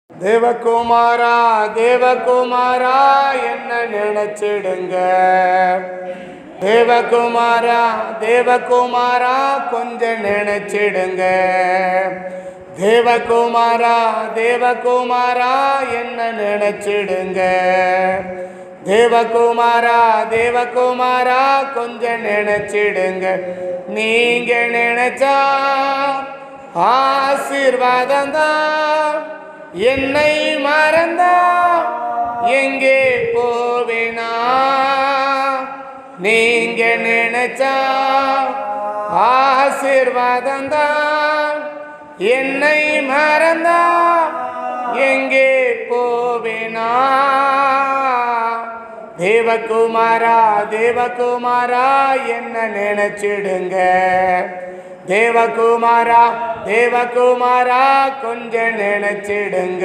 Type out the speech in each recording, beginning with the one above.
தேவகுமாரா தேவகுமாரா என்ன நினைச்சிடுங்க தேவகுமாரா தேவகுமாரா கொஞ்சம் நினைச்சிடுங்க தேவகுமாரா தேவகுமாரா என்ன நினைச்சிடுங்க தேவகுமாரா தேவகுமாரா கொஞ்சம் நினைச்சிடுங்க நீங்க நினைச்சா ஆசீர்வாதம் தான் என்னை மறந்தா எங்கே போவேனா நீங்க நினைச்சா ஆசீர்வாதம் தான் என்னை மறந்தா எங்கே போவேனா தேவகுமாரா தேவகுமாரா என்ன நினைச்சிடுங்க தேவகுமாரா தேவகுமாரா கொஞ்சம் நினைச்சிடுங்க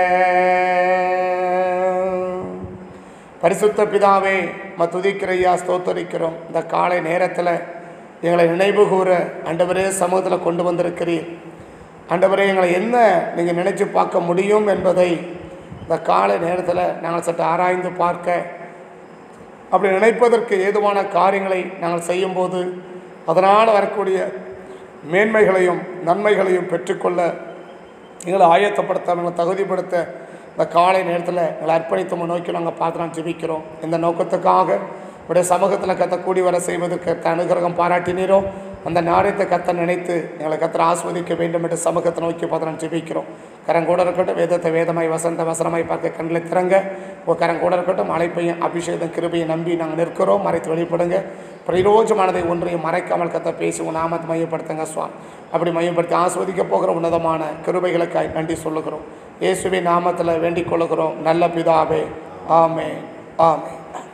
பரிசுத்த பிதாவே ம துதிக்கிறையா ஸ்தோத்தரிக்கிறோம் இந்த காலை நேரத்தில் எங்களை நினைவு கூற ஆண்டவரே சமூகத்தில் கொண்டு வந்திருக்கிறீர் ஆண்டவரே எங்களை என்ன நீங்கள் நினைச்சு பார்க்க முடியும் என்பதை இந்த காலை நேரத்தில் நாங்கள் சற்று ஆராய்ந்து பார்க்க அப்படி நினைப்பதற்கு ஏதுவான காரியங்களை நாங்கள் செய்யும்போது அதனால் வரக்கூடிய மேன்மைகளையும் நன்மைகளையும் பெற்றுக்கொள்ள எங்களை ஆயத்தப்படுத்த எங்களை தகுதிப்படுத்த இந்த காலை நேரத்தில் எங்களை அர்ப்பணித்து நோக்கி நாங்கள் பார்த்து நான் ஜெபிக்கிறோம் இந்த நோக்கத்துக்காக உடைய சமூகத்தில் கத்த கூடி வர செய்வதற்கு கத்த அனுகிரகம் பாராட்டினீரோ அந்த நாரியத்தை கத்த நினைத்து எங்களை கத்தரை ஆஸ்வதிக்க வேண்டும் என்று சமூகத்தை நோக்கி பார்த்து நான் ஜெபிக்கிறோம் கரங்கூட இருக்கட்டும் வேதத்தை வேதமாய் வசந்த வசனமாய் பார்க்க கண்களை திறங்க உங்கள் கரங்கூட இருக்கட்டும் அழைப்பையும் அபிஷேகம் கிருபையை நம்பி நாங்கள் நிற்கிறோம் மறைத்து வெளிப்படுங்க பிரயோஜமானதை ஒன்றையும் மறைக்காமல் கத்த பேசி உன் நாமத்தை மையப்படுத்துங்க சுவாமி அப்படி மையப்படுத்தி ஆஸ்வதிக்க போகிற உன்னதமான கிருபைகளுக்காய் நன்றி சொல்லுகிறோம் இயேசுவின் நாமத்தில் வேண்டிக் கொள்ளுகிறோம் நல்ல பிதாவே ஆமே ஆமே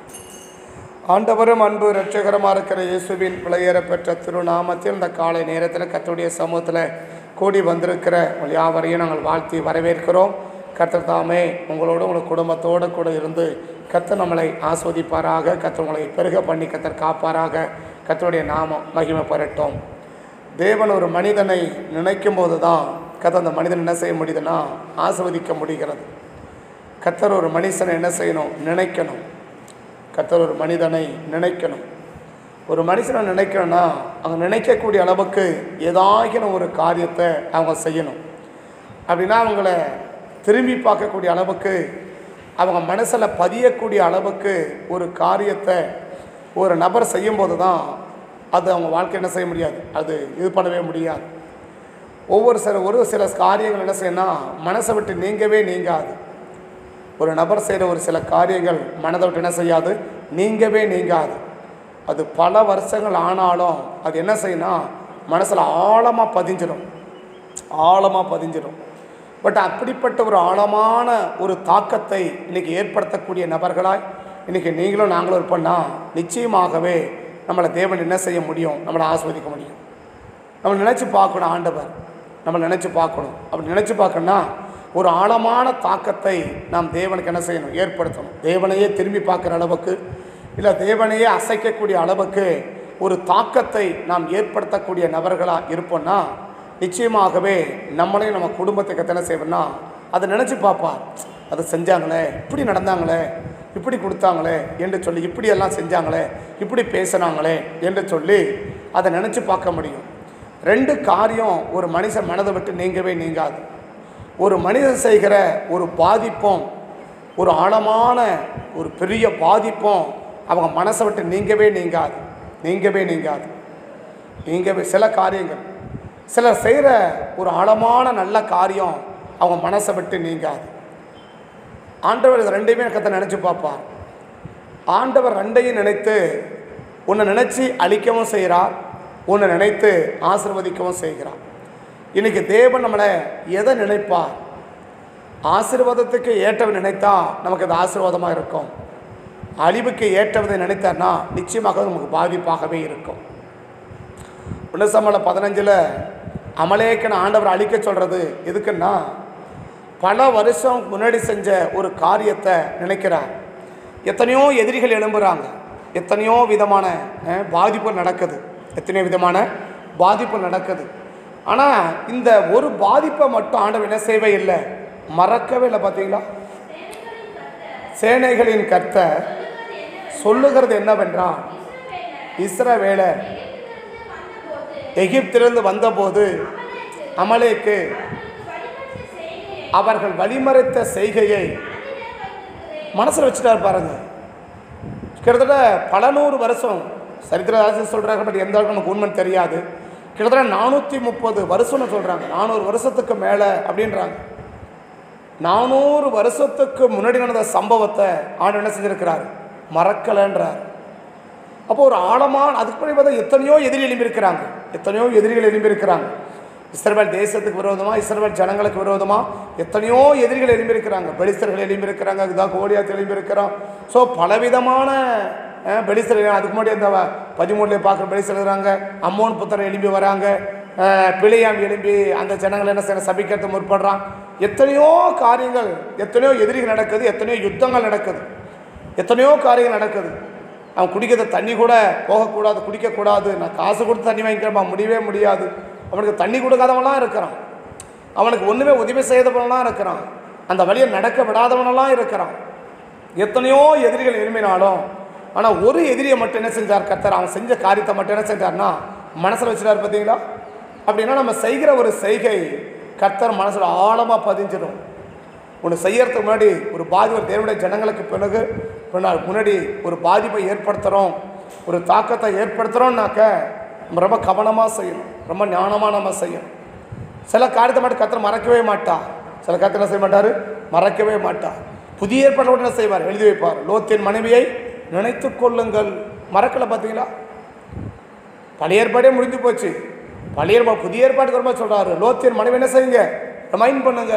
ஆண்டவரும் அன்பு இரட்சகரமாக இருக்கிற இயேசுவின் விளையேற பெற்ற திருநாமத்தில் இந்த காலை நேரத்தில் கர்த்தருடைய சமூகத்தில் கூடி வந்திருக்கிற உங்கள் யாவரையும் நாங்கள் வாழ்த்தி வரவேற்கிறோம் கர்த்தர் தாமே உங்களோட உங்கள் குடும்பத்தோடு கூட இருந்து கர்த்தர் நம்மளை ஆஸ்வதிப்பாராக கர்த்தர் உங்களை பெருக பண்ணி கர்த்தர் காப்பாராக கர்த்தருடைய நாமம் மகிமை பெறட்டும் தேவன் ஒரு மனிதனை நினைக்கும் போது தான் கர்த்தர் அந்த மனிதன் என்ன செய்ய முடியுதுன்னா ஆஸ்வதிக்க முடிகிறது கர்த்தர் ஒரு மனுஷனை என்ன செய்யணும் நினைக்கணும் கர்த்தர் ஒரு மனிதனை நினைக்கணும் ஒரு மனுஷனை நினைக்கணும்னா அவங்க நினைக்கக்கூடிய அளவுக்கு ஏதாகின ஒரு காரியத்தை அவங்க செய்யணும் அப்படின்னா அவங்கள திரும்பி பார்க்கக்கூடிய அளவுக்கு அவங்க மனசில் பதியக்கூடிய அளவுக்கு ஒரு காரியத்தை ஒரு நபர் செய்யும்போது தான் அது அவங்க வாழ்க்கை என்ன செய்ய முடியாது அது இது பண்ணவே முடியாது ஒவ்வொரு சில ஒரு சில காரியங்கள் என்ன செய்யணும்னா மனசை விட்டு நீங்கவே நீங்காது ஒரு நபர் செய்கிற ஒரு சில காரியங்கள் மனதை விட்டு என்ன செய்யாது நீங்கவே நீங்காது அது பல வருஷங்கள் ஆனாலும் அது என்ன செய்யணும் மனசில் ஆழமாக பதிஞ்சிடும் ஆழமாக பதிஞ்சிடும் பட் அப்படிப்பட்ட ஒரு ஆழமான ஒரு தாக்கத்தை இன்றைக்கி ஏற்படுத்தக்கூடிய நபர்களாய் இன்றைக்கி நீங்களும் நாங்களும் இருப்போம்னா நிச்சயமாகவே நம்மளை தேவன் என்ன செய்ய முடியும் நம்மளை ஆஸ்வதிக்க முடியும் நம்ம நினச்சி பார்க்கணும் ஆண்டவர் நம்ம நினச்சி பார்க்கணும் அப்படி நினச்சி பார்க்கணும்னா ஒரு ஆழமான தாக்கத்தை நாம் தேவனுக்கு என்ன செய்யணும் ஏற்படுத்தணும் தேவனையே திரும்பி பார்க்குற அளவுக்கு இல்லை தேவனையே அசைக்கக்கூடிய அளவுக்கு ஒரு தாக்கத்தை நாம் ஏற்படுத்தக்கூடிய நபர்களாக இருப்போம்னா நிச்சயமாகவே நம்மளையும் நம்ம குடும்பத்துக்கு எத்தனை செய்வோம்னா அதை நினச்சி பார்ப்பா அதை செஞ்சாங்களே இப்படி நடந்தாங்களே இப்படி கொடுத்தாங்களே என்று சொல்லி இப்படியெல்லாம் செஞ்சாங்களே இப்படி பேசினாங்களே என்று சொல்லி அதை நினச்சி பார்க்க முடியும் ரெண்டு காரியம் ஒரு மனுஷன் மனதை விட்டு நீங்கவே நீங்காது ஒரு மனிதன் செய்கிற ஒரு பாதிப்பும் ஒரு ஆழமான ஒரு பெரிய பாதிப்பும் அவங்க மனசை விட்டு நீங்கவே நீங்காது நீங்கவே நீங்காது நீங்கவே சில காரியங்கள் சிலர் செய்கிற ஒரு ஆழமான நல்ல காரியம் அவங்க மனசை விட்டு நீங்காது ஆண்டவர் இது ரெண்டையுமே கத்தை நினச்சி பார்ப்பார் ஆண்டவர் ரெண்டையும் நினைத்து உன்னை நினச்சி அழிக்கவும் செய்கிறார் உன்னை நினைத்து ஆசிர்வதிக்கவும் செய்கிறார் இன்றைக்கி தேவன் நம்மளை எதை நினைப்பார் ஆசீர்வாதத்துக்கு ஏற்றவன் நினைத்தா நமக்கு அது ஆசீர்வாதமாக இருக்கும் அழிவுக்கு ஏற்றவதை நினைத்தார்னா நிச்சயமாக நமக்கு பாதிப்பாகவே இருக்கும் உன்னசமல பதினஞ்சில் அமலேக்கன் ஆண்டவர் அழிக்க சொல்கிறது எதுக்குன்னா பல வருஷம் முன்னாடி செஞ்ச ஒரு காரியத்தை நினைக்கிறார் எத்தனையோ எதிரிகள் எழும்புகிறாங்க எத்தனையோ விதமான அஹ், பாதிப்பு நடக்குது எத்தனையோ விதமான பாதிப்பு நடக்குது ஆனால் இந்த ஒரு பாதிப்பை மட்டும் ஆண்டவர் என்ன செய்யவே இல்லை மறக்கவே இல்லை பார்த்தீங்களா சேனைகளின் கர்த்தர் சொல்லுகிறது என்னவென்றால் இஸ்ரவேலர் எகிப்திலிருந்து வந்தபோது அமலேக்கு அவர்கள் வழிமறைத்த செய்கையை மனசில் வச்சுட்டார் பாருங்க கிட்டத்தட்ட பல நூறு வருஷம் சரித்திரராசி சொல்கிறாங்க பட் எந்த அளவுக்கு நமக்கு உண்மைன்னு தெரியாது கிட்டத்தட்ட நானூற்றி முப்பது வருஷம்னு சொல்கிறாங்க நானூறு வருஷத்துக்கு மேலே அப்படின்றாங்க நானூறு வருஷத்துக்கு முன்னாடி நடந்த சம்பவத்தை ஆண்டு என்ன செஞ்சிருக்கிறார் மறக்கலைன்றார் அப்போ ஒரு ஆழமான அதுக்கு முன்னாடி பார்த்தா எத்தனையோ எதிரி எழும்பியிருக்கிறாங்க எத்தனையோ எதிரிகள் எழும்பியிருக்கிறாங்க இஸ்ரவேல் தேசத்துக்கு விரோதமாக இஸ்ரவேல் ஜனங்களுக்கு விரோதமாக எத்தனையோ எதிரிகள் எழும்பியிருக்கிறாங்க பெலிஸ்தர்கள் எழும்பியிருக்கிறாங்க இதுதான் கோலியாத்து எழும்பியிருக்கிறான் ஸோ பலவிதமான அஹ், பெலிஸ்தர்கள் அதுக்கு முன்னாடி அந்த பதிமூணுல பார்க்குற பெலிஸ்தர் இருக்கிறாங்க அம்மோன் புத்தர் எழும்பி வராங்க அஹ், பிழையாம் எழும்பி அந்த ஜனங்களை என்ன செய்ய சபிக்கிறது முற்படுறான் எத்தனையோ காரியங்கள் எத்தனையோ எதிரிகள் நடக்குது எத்தனையோ யுத்தங்கள் நடக்குது எத்தனையோ காரியங்கள் நடக்குது அவன் குடிக்கிற தண்ணி கூட போகக்கூடாது குடிக்கக்கூடாது நான் காசு கொடுத்து தண்ணி வாங்கிக்கிறப்பா முடியவே முடியாது அவனுக்கு தண்ணி கொடுக்காதவன்லாம் இருக்கிறான் அவனுக்கு ஒன்றுமே உதவி செய்தவனெல்லாம் இருக்கிறான் அந்த வழியை நடக்க விடாதவனெல்லாம் இருக்கிறான் எத்தனையோ எதிரிகள் எழுப்பினாலும் ஆனால் ஒரு எதிரியை மட்டும் என்ன செஞ்சார் கர்த்தர் அவன் செஞ்ச காரியத்தை மட்டும் என்ன செஞ்சார்னா மனசில் வச்சுட்டார் பார்த்தீங்களா அப்படின்னா நம்ம செய்கிற ஒரு செய்கை கர்த்தர் மனசில் ஆழமாக பதிஞ்சிடும் ஒன்று செய்யறதுக்கு முன்னாடி ஒரு பாதி ஒரு தேவனுடைய ஜனங்களுக்கு பிறகு பின்னால் முன்னாடி ஒரு பாதிப்பை ஏற்படுத்துகிறோம் ஒரு தாக்கத்தை ஏற்படுத்துகிறோம்னாக்க நம்ம ரொம்ப கவனமாக செய்யணும் ரொம்ப ஞானமாக நம்ம செய்யணும் சில காரியத்தை மட்டும் கத்தர் மறக்கவே மாட்டா சில காரியத்தை என்ன செய்ய மாட்டார் மறக்கவே மாட்டார் புதிய ஏற்பாடு என்ன செய்வார் எழுதி வைப்பார் லோத்தின் மனைவியை நினைத்து கொள்ளுங்கள் மறக்கலை பார்த்தீங்களா பழைய ஏற்பாடே முடிஞ்சு போச்சு பழைய ஏற்பாடு புதிய ஏற்பாட்டுக்கு ரொம்ப சொல்கிறாரு லோத்தின் மனைவி என்ன செய்யுங்க ரிமைண்ட் பண்ணுங்க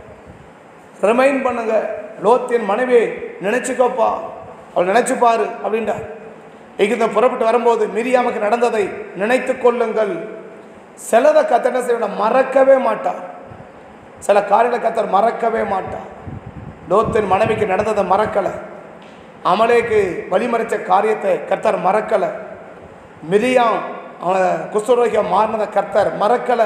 ரிமைண்ட் பண்ணுங்க லோத்தின் மனைவி நினைச்சுக்கோப்பா அவள் நினைச்சு பாரு அப்படின்றார் எகிப்த புறப்பட்டு வரும்போது மிரியாமுக்கு நடந்ததை நினைத்து கொள்ளுங்கள் சிலதை கத்தர் என்ன செய்ய மறக்கவே மாட்டார் சில காரியங்களை கத்தர் மறக்கவே மாட்டார் லோத்தின் மனைவிக்கு நடந்ததை மறக்கலை அமலேக்கு வழிமறைச்ச காரியத்தை கர்த்தர் மறக்கலை மிரியாம் அவன் குஷ்டரோகியா மாறினதை கர்த்தர் மறக்கலை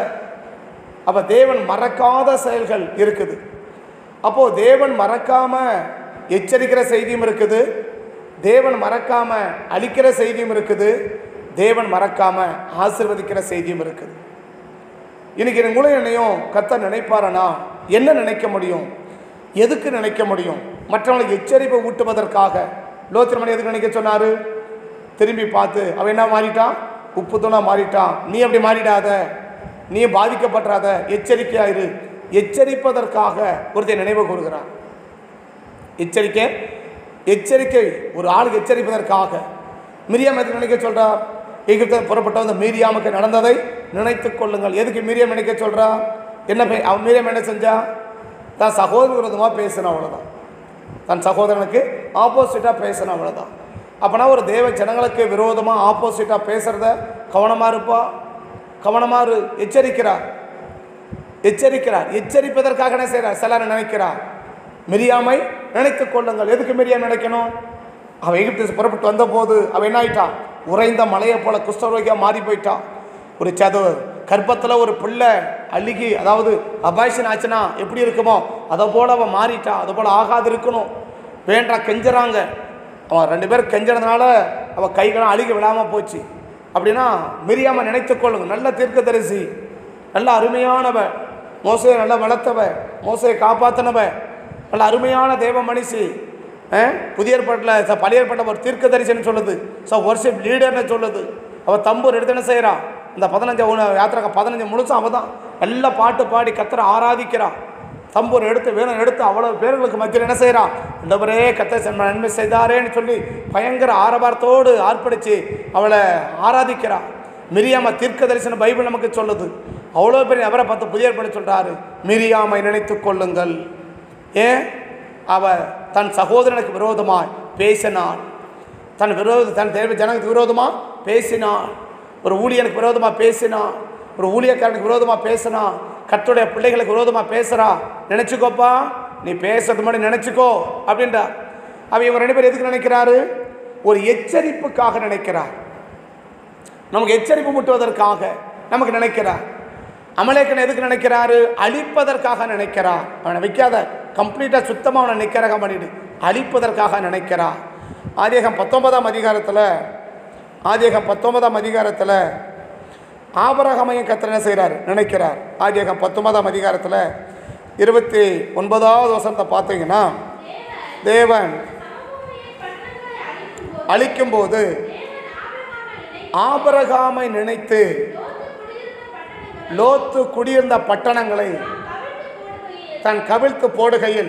அப்போ தேவன் மறக்காத செயல்கள் இருக்குது அப்போது தேவன் மறக்காம எச்சரிக்கிற செய்தியும் இருக்குது தேவன் மறக்காம அழிக்கிற செய்தியும் இருக்குது தேவன் மறக்காம ஆசிர்வதிக்கிற செய்தியும் இருக்குது இன்னைக்கு உங்களும் என்னையும் கத்த நினைப்பாரனா என்ன நினைக்க முடியும் எதுக்கு நினைக்க முடியும் மற்றவங்களுக்கு எச்சரிப்பை ஊட்டுவதற்காக லோத்திரமணி எதுக்கு நினைக்க சொன்னாரு திரும்பி பார்த்து அவன் என்ன மாறிட்டான் உப்பு தூணா மாறிட்டான் நீ அப்படி மாறிடாத நீ பாதிக்கப்பட்டுறாத எச்சரிக்கையாயிரு எச்சரிப்பதற்காக ஒருத்தர் நினைவு கூறுகிறான் எச்சரிக்கை எச்சரிக்கை ஒரு ஆளுக்கு எச்சரிப்பதற்காக மிரியாம் எதுக்கு நினைக்க சொல்றா எகிப்த புறப்பட்ட வந்த மீரியாமுக்கு நடந்ததை நினைத்துக் கொள்ளுங்கள் எதுக்கு மீரியம் நினைக்க சொல்றா என்ன பே- அவன் மீரியம் என்ன செஞ்சா தான் சகோதர விரோதமாக பேசின அவ்வளோதான் தன் சகோதரனுக்கு ஆப்போசிட்டாக பேசின அவ்வளோதான் அப்போனா ஒரு தேவ ஜனங்களுக்கு விரோதமாக ஆப்போசிட்டாக பேசுகிறத கவனமாக இருப்பா கவனமாக இரு எச்சரிக்கிறார் எச்சரிக்கிறார் எச்சரிப்பதற்காக என்ன செய்கிறார் சிலர் நினைக்கிறார் மிரியாமை நினைத்துக் கொள்ளுங்கள் எதுக்கு மிரியா நினைக்கணும் அவன் எகிப்து புறப்பட்டு வந்தபோது அவன் என்ன ஆயிட்டான் உறைந்த மலையை போல குஷ்டரோகியாக மாறி போயிட்டான் ஒரு சதவு கர்ப்பத்தில் ஒரு பிள்ளை அழுகி அதாவது அபாய்ஷன் ஆச்சுன்னா எப்படி இருக்குமோ அதை போல் அவன் மாறிட்டான் அதை போல் ஆகாது இருக்கணும் வேண்டா கெஞ்சுறாங்க அவன் ரெண்டு பேரும் கெஞ்சறதுனால அவன் கைகளும் அழுகி விடாமல் போச்சு அப்படின்னா மிரியாம நினைத்துக் கொள்ளுங்க நல்ல தீர்க்கதரிசி நல்ல அருமையானவ மோசையை நல்லா வளர்த்தவ மோசையை காப்பாற்றினவ நல்ல அருமையான தேவ மனுஷி அஹ், புதிய ஏற்பாட்டில் ச- பழைய ஏற்பாட்டில் ஒரு தீர்க்கதரிசின்னு சொல்லுது ஸோ ஒர்ஷிப் லீடர்னு சொல்லுது அவள் தம்பூர் எடுத்து என்ன செய்கிறா இந்த பதினஞ்சு யாத்திரை பதினஞ்சு முழுசும் அவள் தான் நல்ல பாட்டு பாடி கத்தரை ஆராதிக்கிறா தம்பூர் எடுத்து வேணும் எடுத்து அவ்வளோ பேர்களுக்கு மத்தியில் என்ன செய்கிறான் இந்தவரே கத்த செம்ம நன்மை செய்தாரேன்னு சொல்லி பயங்கர ஆரவாரத்தோடு ஆர்ப்பரித்து அவளை ஆராதிக்கிறா மிரியாம தீர்க்க தரிசன பைபிள் நமக்கு சொல்லுது அவ்வளோ பெரிய அவரை பார்த்து புதிய ஏற்பாடு சொல்கிறாரு மிரியாமை நினைத்துக் கொள்ளுங்கள் ஏன் அவ தன் சகோதரனுக்கு விரோதமாய் பேசினாள் தன் விரோத தன் தேவ ஜனங்களுக்கு விரோதமாக பேசினான் ஒரு ஊழியனுக்கு விரோதமாக பேசினான் ஒரு ஊழியக்காரனுக்கு விரோதமாக பேசினான் கர்த்தருடைய பிள்ளைகளுக்கு விரோதமாக பேசுகிறா நினச்சிக்கோப்பா நீ பேசுறது மாதிரி நினச்சிக்கோ அப்படின்றா அவ இவங்க ரெண்டு பேர் எதுக்கு நினைக்கிறாரு ஒரு எச்சரிப்புக்காக நினைக்கிறார் நமக்கு எச்சரிப்பு முட்டுவதற்காக நமக்கு நினைக்கிறார் அமலேக்கன் எதுக்கு நினைக்கிறாரு அழிப்பதற்காக நினைக்கிறார் அவனை வைக்காத கம்ப்ளீட்டாக சுத்தமாக அவனை நிற்கிறக பண்ணிடு அழிப்பதற்காக நினைக்கிறார் ஆதியகம் பத்தொன்பதாம் அதிகாரத்தில் ஆதியகம் பத்தொன்பதாம் அதிகாரத்தில் ஆபரகமையும் கத்தர் என்ன செய்கிறார் நினைக்கிறார் ஆதியகம் பத்தொன்பதாம் அதிகாரத்தில் இருபத்தி ஒன்பதாவது வசனத்தை பார்த்தீங்கன்னா தேவன் அழிக்கும்போது ஆபரகாமை நினைத்து லோத்து குடியிருந்த பட்டணங்களை தன் கவிழ்த்து போடுகையில்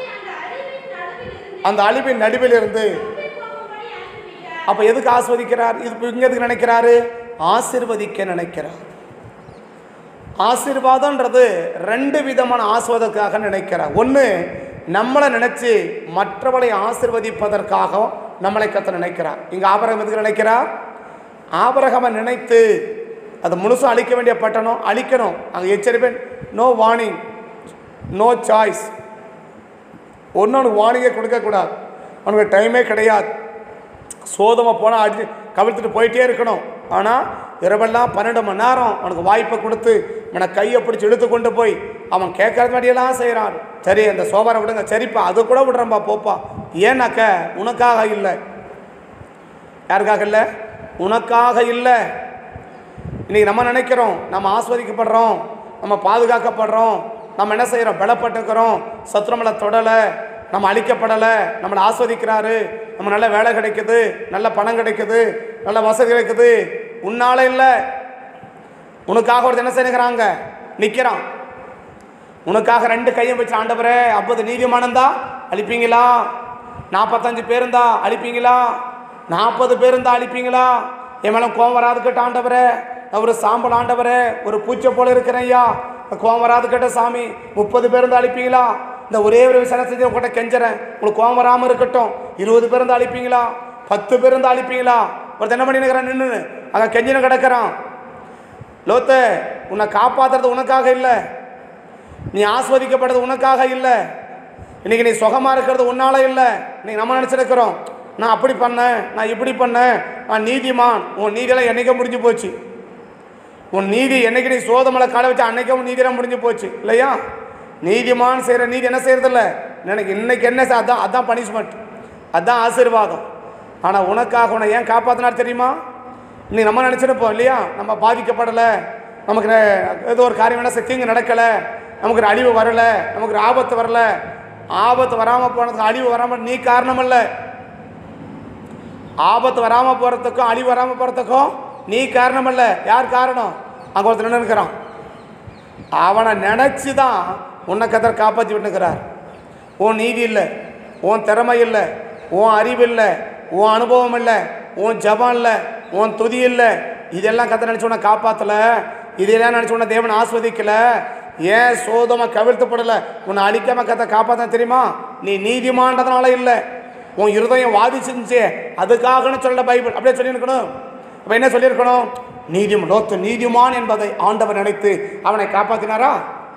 அந்த அழிவின் நடுவில் இருந்து அப்போ எதுக்கு ஆஸ்வதிக்கிறார் இது இங்க எதுக்கு நினைக்கிறாரு ஆசிர்வதிக்க நினைக்கிறார் ஆசீர்வாதம்ன்றது ரெண்டு விதமான ஆஸ்வாதத்துக்காக நினைக்கிறார் ஒன்று நம்மளை நினச்சி மற்றவளை ஆசிர்வதிப்பதற்காக நம்மளை கத்த நினைக்கிறார் இங்கே ஆபரகம் எதுக்கு நினைக்கிறார் ஆபரகமை நினைத்து அது முழுசும் அழிக்க வேண்டிய பட்டணம் அழிக்கணும் அங்கே எச்சரிப்பேன் நோ வார்னிங் நோ சாய்ஸ் ஒன்று அவனுக்கு வார்னிங்கே கொடுக்கக்கூடாது அவனுக்கு டைமே கிடையாது சோதமாக போனால் அடி கவிழ்த்துட்டு போயிட்டே இருக்கணும் ஆனால் இரவெல்லாம் பன்னெண்டு மணி நேரம் அவனுக்கு வாய்ப்பை கொடுத்து அவனை கையை பிடிச்சி இழுத்து கொண்டு போய் அவன் கேட்கறது மாதிரியெல்லாம் செய்கிறான் சரி அந்த சோபாரை விடுங்க சரிப்பா அது கூட விடுறேன்பா போப்பா ஏன்னாக்க உனக்காக இல்லை யாருக்காக இல்லை உனக்காக இல்லை இன்றைக்கி நம்ம நினைக்கிறோம் நம்ம ஆஸ்வதிக்கப்படுறோம் நம்ம பாதுகாக்கப்படுறோம் நம்ம என்ன செய்கிறோம் பலப்பட்டுக்கிறோம் சத்துரமலை தொடலை நம்ம அழிக்கப்படலை நம்மளை ஆஸ்வதிக்கிறாரு நம்ம நல்ல வேலை கிடைக்குது நல்ல பணம் கிடைக்குது நல்ல வசதி கிடைக்குது உன்னால இல்லை உனக்காக ஒரு என்ன செய்கிறாங்க நிற்கிறான் உனக்காக ரெண்டு கையும் வச்சு ஆண்டவரே ஐம்பது நீதிமானந்தா அழிப்பீங்களா நாற்பத்தஞ்சு பேருந்தா அழிப்பீங்களா நாற்பது பேருந்தா அழிப்பீங்களா என் மேலே கோவம் வராது கேட்ட ஆண்டவரே நான் ஒரு சாம்பல் ஆண்டவரே ஒரு பூச்சை போல இருக்கிறேன் ஐயா கோவம் வராது கேட்ட சாமி முப்பது பேருந்து அழிப்பீங்களா இந்த ஒரே ஒரு விஷயம் செஞ்சு உங்கள்கிட்ட கெஞ்சுறேன் உங்களுக்கு கோவம் வராமல் இருக்கட்டும் இருபது பேருந்து அழிப்பீங்களா பத்து பேருந்து அழிப்பீங்களா ஒருத்தர் என்ன பண்ணினுக்கிறான் நின்று அங்கே கெஞ்சின கிடக்கிறான் லோத்த உன்னை காப்பாற்றுறது உனக்காக இல்லை நீ ஆஸ்வதிக்கப்படுறது உனக்காக இல்லை இன்னைக்கு நீ சுகமாக இருக்கிறது உன்னால இல்லை நீ நம்ம நினச்சிருக்கிறோம் நான் அப்படி பண்ணேன் நான் இப்படி பண்ணேன் நான் நீதிமான் உன் நீதியெல்லாம் என்னைக்கே முடிஞ்சு போச்சு உன் நீதி என்னைக்கு நீ சோதமலை கால வச்சு அன்னைக்கே உன் நீதியெல்லாம் முடிஞ்சு போச்சு இல்லையா நீதிமான் செய்கிற நீதி என்ன செய்யறதில்ல எனக்கு இன்னைக்கு என்ன செய்- அதான் அதான் பனிஷ்மெண்ட் அதான் ஆசீர்வாதம் ஆனால் உனக்காக உன்னை ஏன் காப்பாற்றினார் தெரியுமா நீ நம்ம நினச்சிருப்போம் இல்லையா நம்ம பாதிக்கப்படலை நமக்கு ந- ஏதோ ஒரு காரியம் என்ன தீங்கு நடக்கலை நமக்கு ஒரு அழிவு வரலை நமக்கு ஒரு ஆபத்து வரல ஆபத்து வராமல் போனதுக்கு அழிவு வராமல் நீ காரணம் இல்லை ஆபத்து வராமல் போகிறதுக்கும் அழிவு வராமல் போகிறதுக்கும் நீ காரணம் இல்லை யார் காரணம் அங்கே ஒருத்தர் நின்று இருக்கிறான் அவனை நினச்சி தான் உன்னை கத்தர் காப்பாற்றி விட்டுக்கிறார் உன் நீதி இல்லை உன் திறமை இல்லை உன் அறிவு இல்லை உன் அனுபவம் இல்லை உன் ஜபம் இல்லை உன் துதி இல்லை இதெல்லாம் கத்த நினச்சி உன்னை காப்பாற்றலை இதெல்லாம் நினச்சி உன்னை தேவன் ஆஸ்வதிக்கல ஏன் சோதமாக கவிழ்த்துப்படலை உன்னை அழிக்காம கத்த காப்பாற்ற தெரியுமா நீ நீதிமான்றதுனால இல்லை உன் இருதயம் வாதிச்சிருந்துச்சு அதுக்காகன்னு சொல்ல பைபிள் அப்படியே சொல்லியிருக்கணும் அப்போ என்ன சொல்லியிருக்கணும் நீதிம் லோத்து நீதிமான் என்பதை ஆண்டவர் நினைத்து அவனை காப்பாற்றினாரா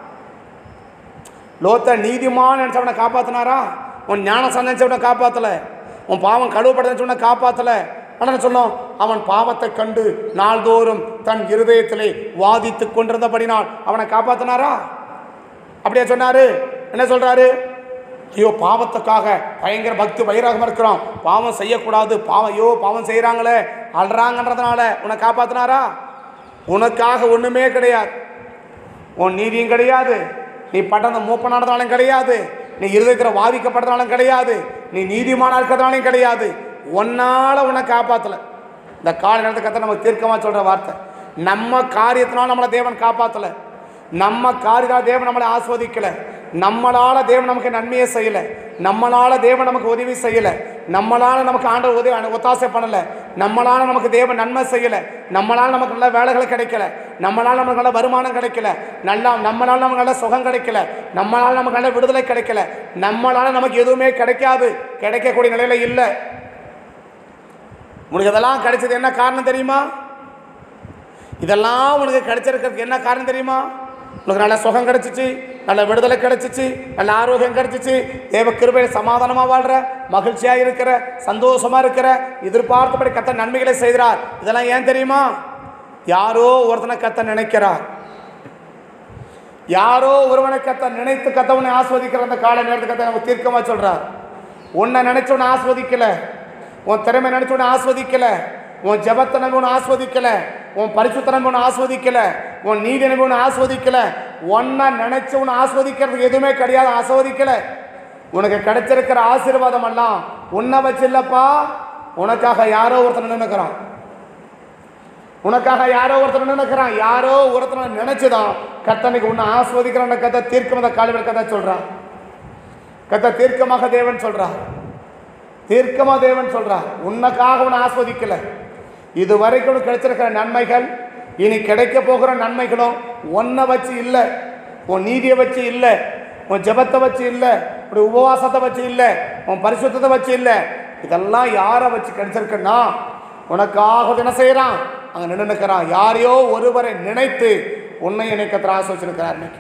லோத்த நீதிமான் நினைச்சவனை காப்பாற்றினாரா உன் ஞான சந்திச்சவனை காப்பாற்றல உன் பாவம் கழுவப்பட காப்பாற்றல ஆனால் சொன்னோம் அவன் பாவத்தை கண்டு நாள்தோறும் தன் இருதயத்திலே வாதித்து கொண்டிருந்தபடினால் அவனை காப்பாற்றினாரா அப்படியே சொன்னாரு என்ன சொல்றாரு ஐயோ பாவத்துக்காக பயங்கர பக்தி வைராகமாக இருக்கிறோம் பாவம் செய்யக்கூடாது பாவம் ஐயோ பாவம் செய்கிறாங்களே அல்றாங்கன்றதுனால உன்னை காப்பாத்தினாரா உனக்காக ஒன்றுமே கிடையாது உன் நீதியும் கிடையாது நீ பட்டண மூப்பனானதாலும் கிடையாது நீ இருதயத்தில் வாதிக்கப்படுறதாலும் கிடையாது நீ நீதிமானா இருக்கிறதாலும் கிடையாது உன்னால் உன்னை காப்பாற்றலை இந்த கால நேரத்தை கத்த நமக்கு தீர்க்கமாக சொல்கிற வார்த்தை நம்ம காரியத்தினால நம்மளை தேவன் காப்பாற்றலை நம்ம காரியத்தால் தேவன் நம்மளை ஆஸ்வதிக்கலை நம்மளால் தேவன் நமக்கு நன்மையை செய்யலை நம்மளால் தேவன் நமக்கு உதவி செய்யலை நம்மளால் நமக்கு ஆண்டவர் உதவி ஒத்தாசை பண்ணலை நம்மளால் நமக்கு தேவன் நன்மை செய்யலை நம்மளால் நமக்கு நல்ல வேலைகள் கிடைக்கல நம்மளால் நமக்கு நல்ல வருமானம் கிடைக்கல நல்லா நம்மளால் நமக்கு நல்ல சுகம் கிடைக்கல நம்மளால் நமக்கு நல்ல விடுதலை கிடைக்கல நம்மளால் நமக்கு எதுவுமே கிடைக்காது கிடைக்கக்கூடிய நிலையில இல்லை உனக்கு இதெல்லாம் கிடைச்சது என்ன காரணம் தெரியுமா இதெல்லாம் உனக்கு கிடைச்சிருக்கிறதுக்கு என்ன காரணம் தெரியுமா உனக்கு நல்ல சுகம் கிடைச்சிச்சு நல்ல விடுதலை கிடைச்சிச்சு நல்ல ஆரோக்கியம் கிடைச்சிச்சு தேவ கிருபையில் சமாதானமாக வாழ்கிற மகிழ்ச்சியாக இருக்கிற சந்தோஷமாக இருக்கிற எதிர்பார்த்தபடி கத்த நன்மைகளை செய்கிறார் இதெல்லாம் ஏன் தெரியுமா யாரோ ஒருத்தனை கத்த நினைக்கிறார் யாரோ ஒருவனை கத்த நினைத்து கத்தவனை ஆஸ்வதிக்கிற அந்த கால நேரத்தை கத்த நம்ம தீர்க்கமா சொல்றார் உன்னை நினைச்சவனை ஆஸ்வதிக்கல உன் திறமை நினைச்சவனை ஆஸ்வதிக்கல உன் ஜபத்தை நம்பி உன்னை ஆஸ்வதிக்கல உன் பரிசுத்த நம்பி உன்னை ஆஸ்வதிக்கல உன் நீதி நம்பி உன்னை ஆஸ்வதிக்கல உன்னை நினைச்சவனை ஆஸ்வதிக்கிறதுக்கு எதுவுமே கிடையாது ஆஸ்வதிக்கல உனக்கு கிடைச்சிருக்கிற ஆசீர்வாதம் எல்லாம் உன்னை வச்சு இல்லப்பா உனக்காக யாரோ ஒருத்தன் நினைக்கிறான் உனக்காக யாரோ ஒருத்தர் நினைக்கிறான் யாரோ ஒருத்தனை நினைச்சுதான் கத்தனைக்கு உன்னை ஆஸ்வதிக்கிறான் கத்த தீர்க்கமத காலிவர் கதை சொல்றான் கத்த தீர்க்கமாக தேவன் சொல்றார் தீர்க்கமா தேவன் சொல்றார் உனக்காக உன்னை ஆஸ்வதிக்கல இது வரைக்கும் உனக்கு கிடைச்சிருக்கிற நன்மைகள் இனி கிடைக்க போகிற நன்மைகளும் உன்னை வச்சு இல்லை உன் நீதியை வச்சு இல்லை உன் ஜெபத்தை வச்சு இல்லை உன் உபவாசத்தை வச்சு இல்லை உன் பரிசுத்தத்தை வச்சு இல்லை இதெல்லாம் யாரை வச்சு கிடைச்சிருக்குன்னா உனக்காக என்ன செய்கிறான் அங்கே நின்று நிற்கிறான் யாரையோ ஒருவரை நினைத்து உன்னை இணைக்கத்திர ஆசோசிச்சிருக்கிறார் இன்னைக்கு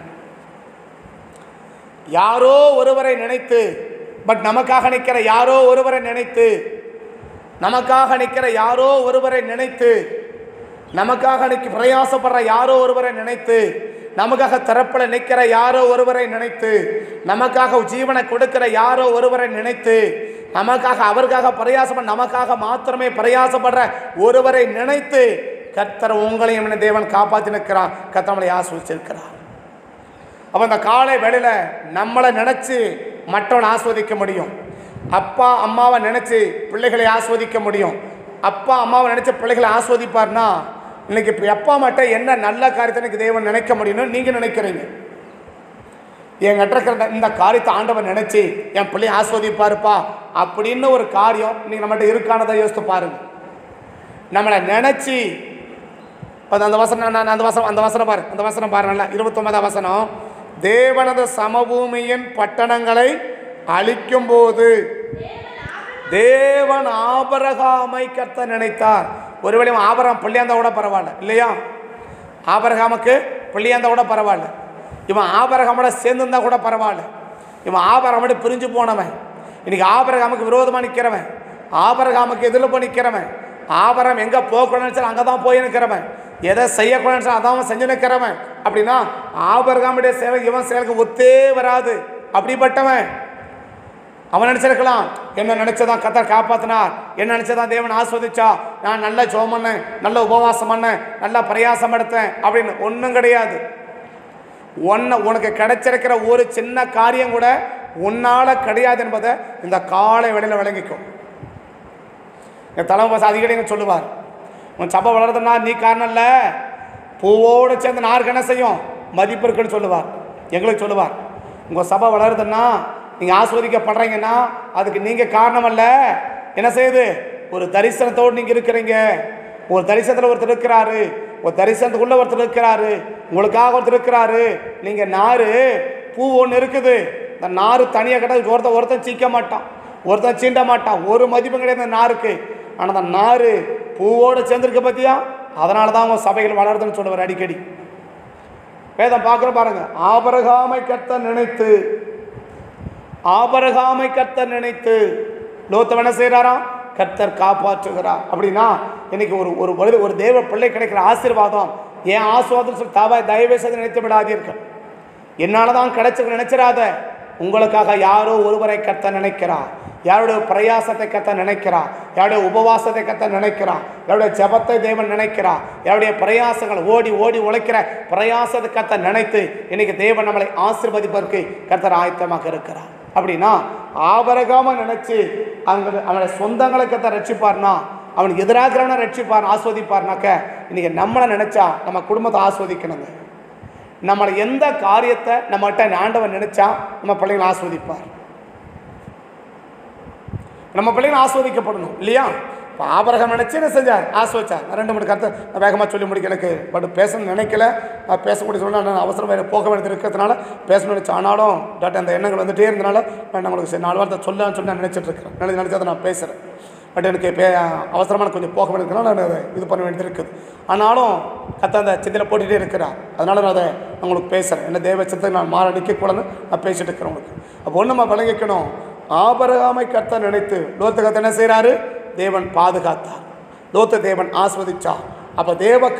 யாரோ ஒருவரை நினைத்து பட் நமக்காக நிற்கிற யாரோ ஒருவரை நினைத்து நமக்காக நிற்கிற யாரோ ஒருவரை நினைத்து நமக்காக நிற்க பிரயாசப்படுற யாரோ ஒருவரை நினைத்து நமக்காக திறப்பில் நிற்கிற யாரோ ஒருவரை நினைத்து நமக்காக ஜீவனை கொடுக்கிற யாரோ ஒருவரை நினைத்து நமக்காக அவருக்காக பிரயாசப்பட நமக்காக மாத்திரமே பிரயாசப்படுற ஒருவரை நினைத்து கர்த்தர் உங்களையும் என்ன தேவன் காப்பாற்றி நிற்கிறான் கர்த்தர் ஆஸ்வதிச்சிருக்கிறார் அப்போ அந்த காலை வேளையில் நம்மளை நினச்சி மற்றவனை ஆஸ்வதிக்க முடியும் அப்பா அம்மாவை நினச்சி பிள்ளைகளை ஆஸ்வதிக்க முடியும் அப்பா அம்மாவை நினச்ச பிள்ளைகளை ஆஸ்வதிப்பார்னா இன்னைக்கு இப்போ அப்பா அம்மாட்ட என்ன நல்ல காரியத்தை எனக்கு தேவன் நினைக்க முடியும்னு நீங்கள் நினைக்கிறீங்க என்கிட்ட இருக்கிற இந்த காரியத்தை ஆண்டவன் நினச்சி என் பிள்ளையை ஆஸ்வதிப்பாருப்பா அப்படின்னு ஒரு காரியம் நீங்கள் நம்மகிட்ட இருக்கானதை யோசித்து பாருங்க நம்மளை நினச்சி அது அந்த வசனம் நான் அந்த வசனம் அந்த வசனம் பாரு அந்த வசனம் பாரு நல்லா இருபத்தொன்பதாம் வசனம் தேவனது சமபூமியின் பட்டணங்களை அழிக்கும்போது தேவன் ஆபரகாமை கத்த நினைத்தார் ஒருவேளை அவன் ஆபரகம் பிள்ளையாந்தா கூட பரவாயில்ல இல்லையா ஆபரகாமுக்கு பிள்ளையாந்தா கூட பரவாயில்ல இவன் ஆபரகாமோட சேர்ந்துருந்தா கூட பரவாயில்ல இவன் ஆபரகாமோட பிரிஞ்சு போனவன் இன்னைக்கு ஆபரகாமுக்கு விரோதமாக நிற்கிறவன் ஆபரகாமுக்கு எதிரில் போய் நிற்கிறவன் ஆபரம் எங்கே போகக்கூடாதுன்னு நினச்சா அங்கே தான் போய் நிற்கிறவன் எதை செய்யக்கூடாதுன்னு நினைச்சா அதான் அவன் செஞ்சு நிற்கிறவன் அப்படின்னா ஆபரகாமுடைய சேவை இவன் செயலுக்கு ஒத்தே வராது அப்படிப்பட்டவன் அவன் நினச்சிருக்கலாம் என்ன நினச்சதான் கத்தர் காப்பாற்றினார் என்ன நினச்சதான் தேவன் ஆஸ்வதிச்சா நான் நல்ல ஜோம் பண்ணேன் நல்ல உபவாசம் பண்ணேன் நல்லா பிரயாசம் எடுத்தேன் அப்படின்னு ஒன்றும் கிடையாது ஒன்று உனக்கு கிடைச்சிருக்கிற ஒரு சின்ன காரியம் கூட உன்னால் கிடையாது என்பதை இந்த காலை வேளையில் விளங்கிக்கும் என் தலைமை பாச அதிகடி சொல்லுவார் உன் சபை வளருதுன்னா நீ காரணம் இல்லை பூவோடு சேர்ந்து நாருக்கு என்ன செய்யும் மதிப்பு இருக்குன்னு சொல்லுவார் எங்களுக்கு சொல்லுவார் உங்கள் சபை வளருதுன்னா நீங்கள் ஆஸ்வதிக்கப்படுறீங்கன்னா அதுக்கு நீங்கள் காரணம் அல்ல என்ன செய்யுது ஒரு தரிசனத்தோடு நீங்கள் இருக்கிறீங்க ஒரு தரிசனத்தில் ஒருத்தர் இருக்கிறாரு ஒரு தரிசனத்துக்குள்ள ஒருத்தர் இருக்கிறாரு உங்களுக்காக ஒருத்தர் இருக்கிறாரு நீங்கள் நார் பூ ஒன்று இருக்குது இந்த நார் தனியாக கிட்ட ஒருத்தன் ஒருத்தன் சீக்க மாட்டான் ஒருத்தன் சீண்ட மாட்டான் ஒரு மதிப்பும் கிடையாது இந்த நாருக்கு ஆனால் அந்த நார் பூவோடு சேர்ந்துருக்க பார்த்தியா அதனால தான் அவங்க சபைகள் வளருதுன்னு சொல்லுவார் அடிக்கடி வேதம் பார்க்குற பாருங்க ஆபரகாமை கத்த நினைத்து ஆபரகாமை கத்த நினைத்து லோத்தவன் என்ன செய்கிறாராம் கர்த்தர் காப்பாற்றுகிறார் அப்படின்னா இன்னைக்கு ஒரு ஒரு வருது ஒரு தேவ பிள்ளை கிடைக்கிற ஆசீர்வாதம் ஏன் ஆசீர்வாதம் சொல்லி தாவா தயவே செய்து நினைத்து விடாதீர்கள் என்னால் தான் கிடைச்சது நினைச்சிடாத உங்களுக்காக யாரோ ஒருவரை கத்த நினைக்கிறார் யாருடைய பிரயாசத்தை கத்த நினைக்கிறார் யாருடைய உபவாசத்தை கத்த நினைக்கிறார் யாருடைய ஜபத்தை தேவன் நினைக்கிறார் யாருடைய பிரயாசங்கள் ஓடி ஓடி உழைக்கிற பிரயாசத்தை கத்த நினைத்து இன்னைக்கு தேவன் நம்மளை ஆசீர்வதிப்பதற்கு கர்த்தர் ஆயத்தமாக இருக்கிறார் அப்படின்னா ஆபரகாம நினைச்சு அங்க அவனுடைய சொந்தங்களை கத்த ரட்சிப்பார்னா அவனுக்கு எதிராகிறவனை ரட்சிப்பார் ஆஸ்வதிப்பார்னாக்க இன்னைக்கு நம்மளை நினைச்சா நம்ம குடும்பத்தை ஆஸ்வதிக்கணுங்க நம்மளை எந்த காரியத்தை நம்மகிட்ட ஆண்டவன் நினைச்சா நம்ம பிள்ளைங்களை ஆஸ்வதிப்பார் நம்ம பிள்ளைங்க ஆஸ்வதிக்கப்படணும் இல்லையா இப்போ ஆபரகம் நினச்சி என்ன செஞ்சார் ஆஸ்வதிச்சார் நான் ரெண்டு மூணு கருத்தை நான் வேகமாக சொல்லி முடிக்க எனக்கு பட் பேசணும்னு நினைக்கல நான் பேசக்கூடிய சொல்ல நான் அவசரம் வேறு போக வேண்டியது இருக்கிறதுனால பேசணும்னு நினச்சேன் ஆனாலும் டாக்டர் அந்த எண்ணங்கள் வந்துட்டே இருந்தனால நான் உங்களுக்கு சரி நாலு வாரத்தை சொல்லலாம்னு சொல்லி நான் நினச்சிட்டு இருக்கிறேன் நினைச்சு நினச்சி அதை நான் பேசுகிறேன் பட் எனக்கு பே அவசரமான கொஞ்சம் போக வேண்டியதுனால நான் அதை இது பண்ண வேண்டியது இருக்குது ஆனாலும் கத்த அந்த சிந்தையில் போட்டுகிட்டே இருக்கிறார் அதனால் நான் அதை நான் உங்களுக்கு பேசுகிறேன் என்ன தேவ சிந்தை நான் மாற நிற்கக்கூடாதுன்னு நான் பேசிட்டு இருக்கிறேன் உங்களுக்கு அப்போ ஒன்று நம்ம விளங்கிக்கணும் ஆபரகாமை கத்த நினைத்து லோத்து கத்த என்ன செய்கிறாரு தேவன் பாதுகாத்தார் லோத்த தேவன் ஆஸ்வதிச்சார் அப்போ தேவக்கரம்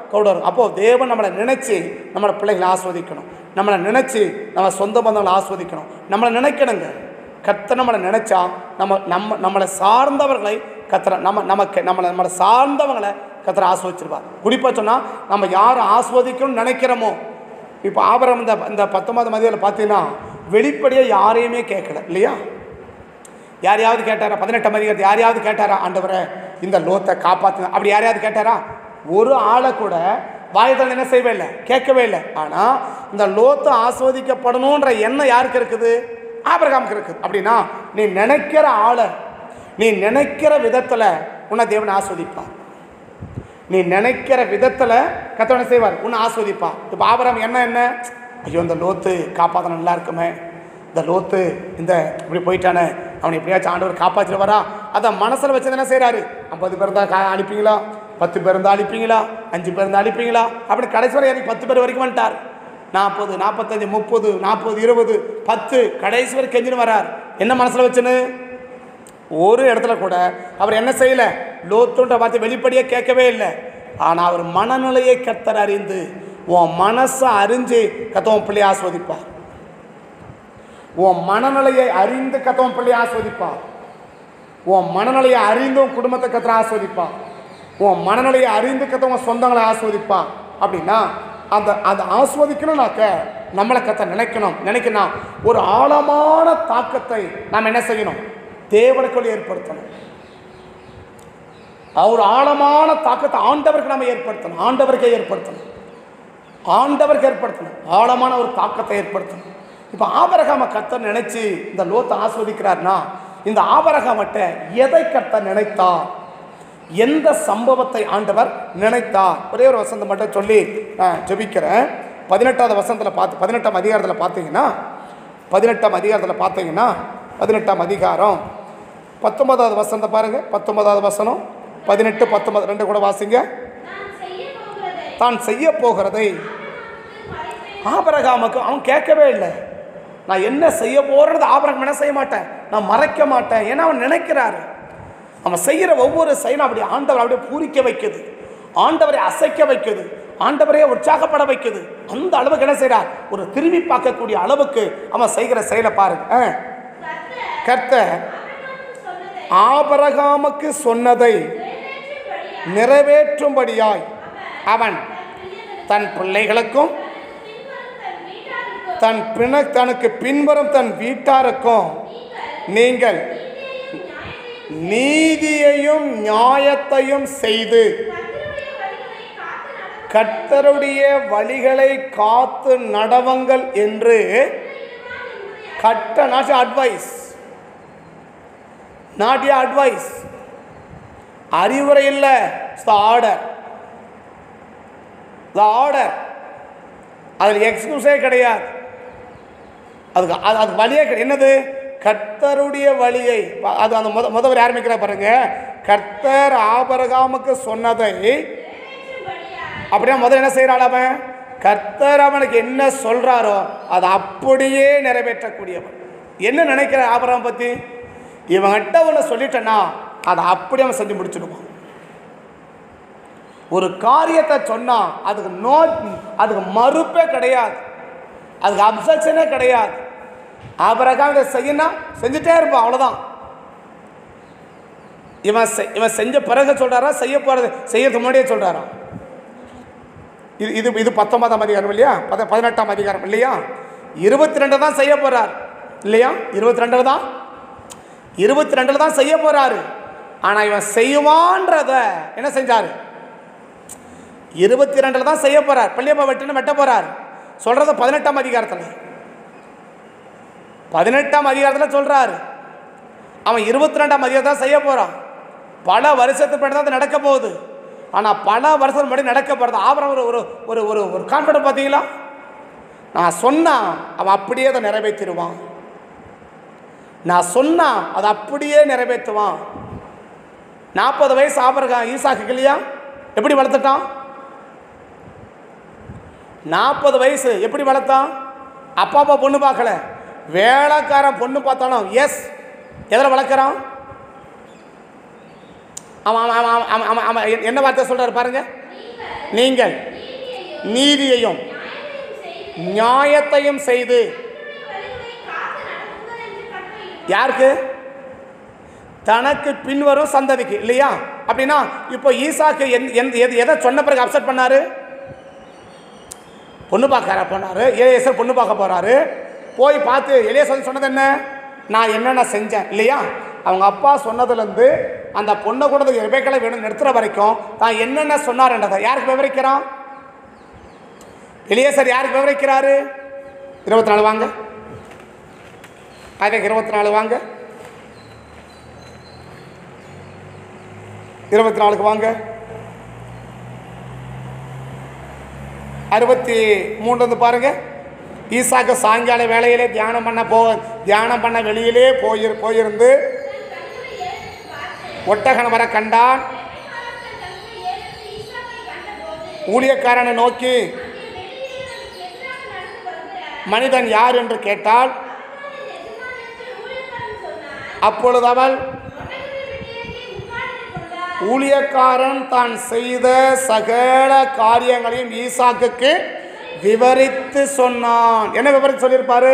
கூட இருக்கும் அப்போது தேவன் நம்மளை நினச்சி நம்மளை பிள்ளைகளை ஆஸ்வதிக்கணும் நம்மளை நினச்சி நம்ம சொந்த பந்தங்களை ஆஸ்வதிக்கணும் நம்மளை நினைக்கணுங்க கத்த நம்மளை நினச்சா நம்ம நம்ம நம்மளை சார்ந்தவர்களை கத்துற நம்ம நமக்கு நம்மளை நம்மளை சார்ந்தவங்களை கத்திர ஆஸ்வதிச்சிருப்பார் குறிப்பாக சொன்னால் நம்ம யாரை ஆஸ்வதிக்கணும்னு நினைக்கிறோமோ இப்போ ஆபரம் இந்த இந்த பத்தொன்பது மதியில் பார்த்தீங்கன்னா வெளிப்படையாக யாரையுமே கேட்கல இல்லையா யாரையாவது கேட்டாரா பதினெட்டாம் அதிகாரத்தை யாரையாவது கேட்டாரா ஆண்டவரை இந்த லோத்தை காப்பாற்றுங்க அப்படி யாரையாவது கேட்டாரா ஒரு ஆளை கூட வாயுதல் என்ன செய்யவே இல்லை கேட்கவே இல்லை ஆனால் இந்த லோத்து ஆஸ்வதிக்கப்படணுன்ற எண்ணம் யாருக்கு இருக்குது ஆபிரகாமுக்கு இருக்குது அப்படின்னா நீ நினைக்கிற ஆளை நீ நினைக்கிற விதத்தில் உன்னை தேவன் ஆஸ்வதிப்பார் நீ நினைக்கிற விதத்தில் கத்தவனை செய்வார் உன்னை ஆஸ்வதிப்பா இப்போ ஆபரம் என்ன என்ன ஐயோ இந்த லோத்து காப்பாற்ற நல்லா இருக்குமே இந்த லோத்து இந்த இப்படி போயிட்டானே அவனை எப்படியாச்சும் ஆண்டவர் காப்பாற்றிட்டு வரா அதை மனசில் வச்சு என்ன செய்கிறாரு ஐம்பது பேர் தான் கா அனுப்பிங்களா பத்து பேர் இருந்தால் அனுப்பிங்களா அஞ்சு பேர் இருந்தால் அனுப்பிங்களா அப்படி கடைசி வரை எனக்கு பத்து பேர் வரைக்கும் வந்துட்டார் நாற்பது நாற்பத்தஞ்சு முப்பது நாற்பது இருபது பத்து கடைசி வரை கெஞ்சின்னு வரார் என்ன மனசில் வச்சுன்னு ஒரு இடத்துல கூட அவர் என்ன செய்யலை லோத்துன்ற வார்த்தை வெளிப்படையாக கேட்கவே இல்லை ஆனால் அவர் மனநிலையை கத்தர் அறிந்து உன் மனசை அறிஞ்சு கத்தவன் பிள்ளையை ஆஸ்வதிப்பார் உன் மனநிலையை அறிந்து கத்தவன் பிள்ளையை ஆஸ்வதிப்பார் உன் மனநிலையை அறிந்து உன் குடும்பத்தை கத்திர ஆஸ்வதிப்பான் உன் மனநிலையை அறிந்து கத்தவன் சொந்தங்களை ஆஸ்வதிப்பான் அப்படின்னா அந்த அந்த ஆஸ்வதிக்கணும்னாக்க நம்மளை கத்த நினைக்கணும் நினைக்கணும் ஒரு ஆழமான தாக்கத்தை நாம் என்ன செய்யணும் தேவனுக்குள் ஏற்படுத்தணும் ஒரு ஆழமான தாக்கத்தை ஆண்டவருக்கு நம்ம ஏற்படுத்தணும் ஆண்டவருக்கே ஏற்படுத்தணும் ஆண்டவருக்கு ஏற்படுத்தணும் ஆழமான ஒரு தாக்கத்தை ஏற்படுத்தணும் இப்போ ஆபரகாம கர்த்தர் நினைச்சு இந்த லோத்தை ஆஸ்வதிக்கிறார்னா இந்த ஆபரகாமட்ட எதை கர்த்தர் நினைத்தார் எந்த சம்பவத்தை ஆண்டவர் நினைத்தார் ஒரே ஒரு வசந்தம் மட்டும் சொல்லி நான் ஜெபிக்கிறேன் பதினெட்டாவது வசனத்தில் பார்த்து பதினெட்டாம் அதிகாரத்தில் பார்த்தீங்கன்னா பதினெட்டாம் அதிகாரத்தில் பார்த்தீங்கன்னா பதினெட்டாம் அதிகாரம் பத்தொன்பதாவது வசனத்தை பாருங்கள் பத்தொன்பதாவது வசனம் பதினெட்டு பத்தொன்பது ரெண்டு கூட வாசிங்க நான் செய்ய போகிறதை தான் செய்ய போகிறதை ஆபரகாமுக்கு அவன் கேட்கவே இல்லை நான் என்ன செய்ய போகிறது ஆபரகம் என்ன செய்ய மாட்டேன் நான் மறைக்க மாட்டேன் ஏன்னா அவன் நினைக்கிறாரு அவன் செய்கிற ஒவ்வொரு செயலும் அப்படி ஆண்டவர் அப்படியே பூரிக்க வைக்குது ஆண்டவரை அசைக்க வைக்குது ஆண்டவரையே உற்சாகப்பட வைக்குது அந்த அளவுக்கு என்ன செய்கிறார் ஒரு திரும்பி பார்க்கக்கூடிய அளவுக்கு அவன் செய்கிற செயலை பாருங்க ஆ. கர்த்தர் ஆபரகாமுக்கு சொன்னதை நிறைவேற்றும்படியாய் அவன் தன் பிள்ளைகளுக்கும் தன் பிண தனக்கு பின்வரும் தன் வீட்டாருக்கும் நீங்கள் நீதியையும் நியாயத்தையும் செய்து கர்த்தருடைய வழிகளை காத்து நடவுங்கள் என்று கட்ட not advice not a advice அறிவுரை இல்லை த ஆர்டர் த ஆர்டர் அதில் எக்ஸ்கியூஸே கிடையாது அதுக்கு அது அது வழியே கிடையாது என்னது கர்த்தருடைய வழியை ப- அது அந்த முத முதவர் ஆரம்பிக்கிற பாருங்க கர்த்தர் ஆபரகாமுக்கு சொன்னதை அப்படியே முதல்ல என்ன செய்கிறாள் அவன் கர்த்தர் அவனுக்கு என்ன சொல்கிறாரோ அதை அப்படியே நிறைவேற்றக்கூடியவன் என்ன நினைக்கிற ஆபரகம் பற்றி இவன்கிட்ட ஒன்று சொல்லிட்டேன்னா அதை அப்படியே அவன் செஞ்சு முடிச்சிடுவான் ஒரு காரியத்தை சொன்னால் அதுக்கு நோ அதுக்கு மறுப்பே கிடையாது அதுக்கு அப்செக்ஷனே கிடையாது ஆபரகம் இதை செய்யணும் செஞ்சுட்டே இருப்பான் அவ்வளோதான் இவன் செ- இவன் செஞ்ச பிறகு சொல்கிறாரா செய்ய போகிறது செய்யறதுக்கு முன்னாடியே சொல்கிறாரா இது இது இது பத்தொன்பதாம் அதிகாரம் இல்லையா பத பதினெட்டாம் அதிகாரம் இல்லையா இருபத்தி ரெண்டு தான் செய்ய போகிறார் இல்லையா இருபத்தி ரெண்டில் தான் இருபத்தி ரெண்டில் தான் செய்ய போகிறாரு ஆனால் இவன் செய்வான்றத என்ன செஞ்சார் இருபத்தி ரெண்டில் தான் செய்ய போகிறார் பள்ளியப்பா வெட்டுன்னு வெட்ட போகிறார் சொல்கிறது பதினெட்டாம் அதிகாரத்தில் பதினெட்டாம் அதிகாரத்தில் சொல்கிறாரு அவன் இருபத்தி ரெண்டாம் அதிகாரம் தான் செய்ய போகிறான் பல வருஷத்துக்கு பின்னாடி தான் அது நடக்க போகுது ஆனால் பல வருஷத்துக்கு முன்னாடி நடக்க போகிறது ஆபரம் ஒரு ஒரு ஒரு ஒரு ஒரு கான்ஃபிடன்ட் பார்த்தீங்களா நான் சொன்னா அவன் அப்படியே அதை நிறைவேற்றிடுவான் நான் சொன்னா அதை அப்படியே நிறைவேற்றுவான் நாற்பது வயசு ஆபரகா ஈசாக்கு இல்லையா எப்படி வளர்த்துட்டான் நாற்பது வயசு எப்படி வளர்த்தான் அப்பா அப்பா பொண்ணு பார்க்கல வேலைக்காரன் பொண்ணு பார்த்தாலும் எஸ் எதில் வளர்க்குறான் அவன் அவன் அவன் அவன் அவன் அவன் என்ன வார்த்தை சொல்கிறாரு பாருங்க நீங்கள் நீதியையும் நியாயத்தையும் செய்து யாருக்கு தனக்கு பின்வரும் சந்ததிக்கு இல்லையா அப்படின்னா இப்போ ஈசாக்கு எந் எந்த எது எதை சொன்ன பிறகு அப்செட் பண்ணாரு பொண்ணு பார்க்க போனாரு ஏஎஸ்ஆர் பொண்ணு பார்க்க போறாரு போய் பார்த்து எலியேசர் சொன்னது என்ன நான் என்னென்ன செஞ்சேன் இல்லையா அவங்க அப்பா சொன்னதுலேருந்து அந்த பொண்ணை கூட ரெபேக்கலை வேணும் நிறுத்துற வரைக்கும் தான் என்னென்ன சொன்னார்ன்றதை யாருக்கு விவரிக்கிறான் எலியேசர் யாருக்கு விவரிக்கிறாரு இருபத்தி நாலு வாங்க அதே இருபத்தி நாலு வாங்க இருபத்தி நாலுக்கு வாங்க அறுபத்தி மூணு வந்து பாருங்க ஈசாக்கு சாயங்கால வேலையிலே தியானம் பண்ண போ தியானம் பண்ண வெளியிலே போயிரு போயிருந்து ஒட்டகன் வர கண்டான் ஊழியக்காரனை நோக்கி மனிதன் யார் என்று கேட்டால் அப்பொழுது அவள் ஊழியக்காரன் தான் செய்த சகல காரியங்களையும் ஈசாக்குக்கு விவரித்து சொன்னான் என்ன விவரித்து சொல்லியிருப்பாரு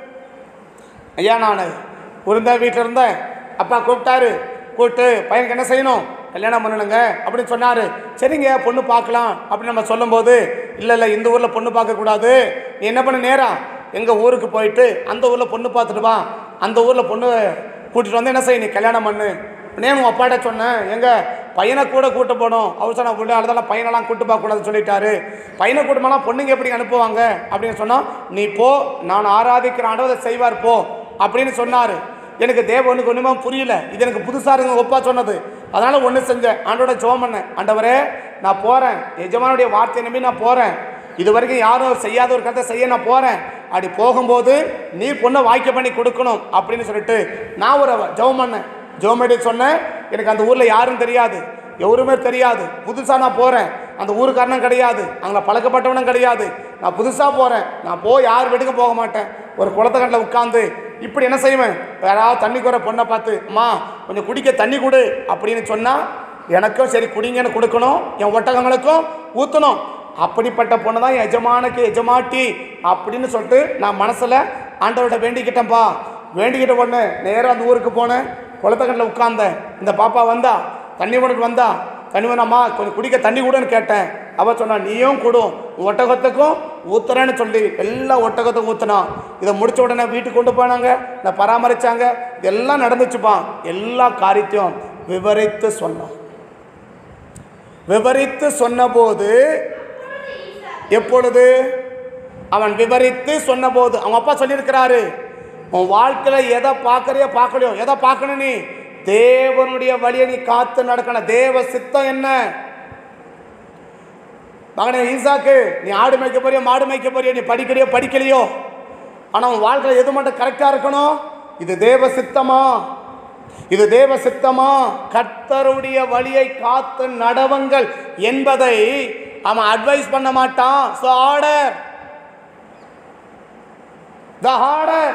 ஐயா நான் இருந்த வீட்டில் இருந்தேன் அப்பா கூப்பிட்டாரு கூப்பிட்டு பையனுக்கு என்ன செய்யணும் கல்யாணம் பண்ணணுங்க அப்படின்னு சொன்னார் சரிங்க பொண்ணு பார்க்கலாம் அப்படின்னு நம்ம சொல்லும்போது இல்லை இல்லை இந்த ஊரில் பொண்ணு பார்க்கக்கூடாது நீ என்ன பண்ண நேரா எங்கள் ஊருக்கு போயிட்டு அந்த ஊரில் பொண்ணு பார்த்துட்டு வா அந்த ஊரில் பொண்ணு கூட்டிகிட்டு வந்து என்ன செய்ய நீ கல்யாணம் பண்ணு உடனே உங்கள் அப்பாட்ட சொன்னேன் எங்க பையனை கூட கூட்டு போகணும் அவர் சொன்ன உள்ள அதெல்லாம் பையனெல்லாம் கூட்டு போகக்கூடாதுன்னு சொல்லிட்டாரு பையனை கூட்டு போனால் பொண்ணுங்க எப்படி அனுப்புவாங்க அப்படின்னு சொன்னால் நீ போ நான் ஆராதிக்கிற ஆண்டவர் செய்வார் போ அப்படின்னு சொன்னார் எனக்கு தேவனுக்கு ஒன்றுமே புரியல இது எனக்கு புதுசாக இருங்க ஒப்பா சொன்னது அதனால் ஒன்று செஞ்சேன் ஆண்டோட ஜோம் பண்ணேன் ஆண்டவரே நான் போகிறேன் எஜமானுடைய வார்த்தை நம்பி நான் போகிறேன் இது வரைக்கும் யாரும் செய்யாத ஒரு கருத்தை செய்ய நான் போகிறேன் அப்படி போகும்போது நீ பொண்ணை வாய்க்க பண்ணி கொடுக்கணும் அப்படின்னு சொல்லிட்டு நான் ஒரு ஜெபம் பண்ணேன் ஜெபம் பண்ணி சொன்னேன் எனக்கு அந்த ஊரில் யாரும் தெரியாது எவருமே தெரியாது புதுசாக நான் போகிறேன் அந்த ஊருக்காரனும் கிடையாது அங்கே பழக்கப்பட்டவனும் கிடையாது நான் புதுசாக போகிறேன் நான் போய் யார் வீட்டுக்கும் போக மாட்டேன் ஒரு குளத்துக்கட்டில் உட்காந்து இப்படி என்ன செய்வேன் யாராவது தண்ணி குறை பொண்ணை பார்த்து அம்மா கொஞ்சம் குடிக்க தண்ணி கொடு அப்படின்னு சொன்னால் எனக்கும் சரி குடிங்கன்னு கொடுக்கணும் என் ஒட்டகங்களுக்கும் ஊற்றணும் அப்படிப்பட்ட பொண்ணு தான் என் எஜமானுக்கு எஜமாட்டி அப்படின்னு சொல்லிட்டு நான் மனசில் ஆண்டவர்கிட்ட வேண்டிக்கிட்டேன்ப்பா வேண்டிக்கிட்ட பொண்ணு நேராக அந்த ஊருக்கு போனேன் குளத்தக்கட்டில் உட்கார்ந்தேன் இந்த பாப்பா வந்தா தண்ணி கொண்டுட்டு வந்தா தண்ணி வேணாம்மா கொஞ்சம் குடிக்க தண்ணி கொடுன்னு கேட்டேன் அவ சொன்னா நீயும் கொடும் உன் ஒட்டகத்துக்கும் ஊத்துறேன்னு சொல்லி எல்லா ஒட்டகத்துக்கும் ஊத்துனான் இதை முடிச்ச உடனே வீட்டுக்கு கொண்டு போனாங்க இதை பராமரிச்சாங்க இதெல்லாம் நடந்துச்சுப்பா எல்லா காரியத்தையும் விவரித்து சொன்னான் விவரித்து சொன்னபோது எப்பொழுது அவன் விவரித்து சொன்னபோது அவங்க அப்பா சொல்லியிருக்கிறாரு உன் வாழ்க்கையில் எதை பார்க்கறியோ பார்க்கலையோ எதை பார்க்கணும் நீ தேவனுடைய வழியை நீ காத்து நடக்கணும் தேவ சித்தம் என்ன மகனே ஈசாக்கு நீ ஆடு மேய்க்க போறியோ மாடு மேய்க்க போறியோ நீ படிக்கிறியோ படிக்கலையோ ஆனால் உன் வாழ்க்கையில் எது மட்டும் கரெக்டாக இருக்கணும் இது தேவ சித்தமா இது தேவ சித்தமா கர்த்தருடைய வழியை காத்து நடவுங்கள் என்பதை அவன் அட்வைஸ் பண்ண மாட்டான் ஸோ ஆர்டர் த ஆர்டர்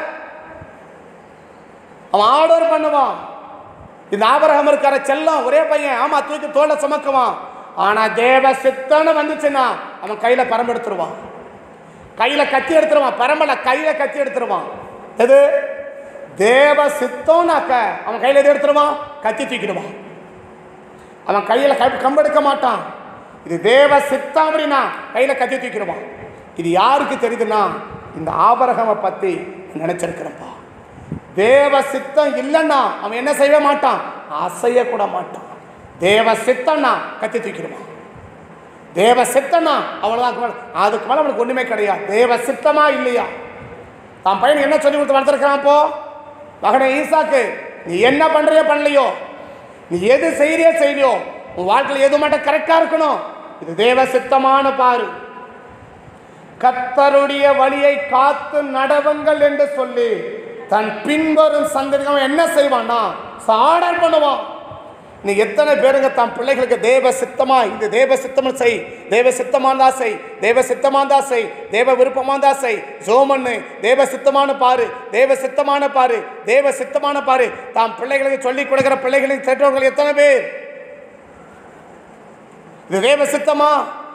அவன் ஆர்டர் பண்ணுவான் இந்த ஆபரகம் இருக்கிற செல்லம் ஒரே பையன் ஆமா தூக்கி தோலை சுமக்குவான் ஆனா தேவ சித்தன்னு வந்துச்சுன்னா அவன் கையில பரம்பு எடுத்துருவான் கையில கத்தி எடுத்துருவான் பரம்பல கையில கத்தி எடுத்துருவான் எது தேவ சித்தம்னாக்க அவன் கையில எது எடுத்துருவான் கத்தி தூக்கிடுவான் அவன் கையில கை கம்பெடுக்க மாட்டான் இது தேவ சித்தம் அப்படின்னா கையில கத்தி தூக்கிடுவான் இது யாருக்கு தெரியுதுன்னா இந்த ஆபரகமை பத்தி நினைச்சிருக்கிறப்பா தேவ சித்தம் இல்லைன்னா அவன் என்ன செய்ய மாட்டான் அசைய கூட மாட்டான் தேவ சித்தம்னா கத்தி தூக்கிடுவான் தேவ சித்தம்னா அவ்வளோதான் மேல- அதுக்கு மேலே அவனுக்கு ஒன்றுமே கிடையாது தேவ சித்தமா இல்லையா தான் பையனுக்கு என்ன சொல்லி கொடுத்து வளர்த்துருக்கிறான் இப்போ மகனே ஈசாக்கு நீ என்ன பண்றியோ பண்ணலையோ நீ எது செய்யறியோ செய்யலையோ உன் வாழ்க்கையில் எது மட்டும் கரெக்டாக இருக்கணும் இது தேவ சித்தமான பாரு கர்த்தருடைய வழியை காத்து நடவுங்கள் என்று சொல்லி தன் பின்வரும் சந்ததிக்கு அவன் என்ன செய்வான்னா ஆர்டர் பண்ணுவான் நீ எத்தனை பேருங்க தன் பிள்ளைகளுக்கு தேவ சித்தமா இது தேவ சித்தம் செய் தேவ சித்தமாந்தா செய் தேவ சித்தமாந்தா செய் தேவ விருப்பமாந்தா செய் ஜோமண்ணு தேவ சித்தமான பாரு தேவ சித்தமான பாரு தேவ சித்தமான பாரு தாம் பிள்ளைகளுக்கு சொல்லிக் கொடுக்கிற பிள்ளைகளின் பெற்றோர்கள் எத்தனை பேர் இது தேவ சித்தமா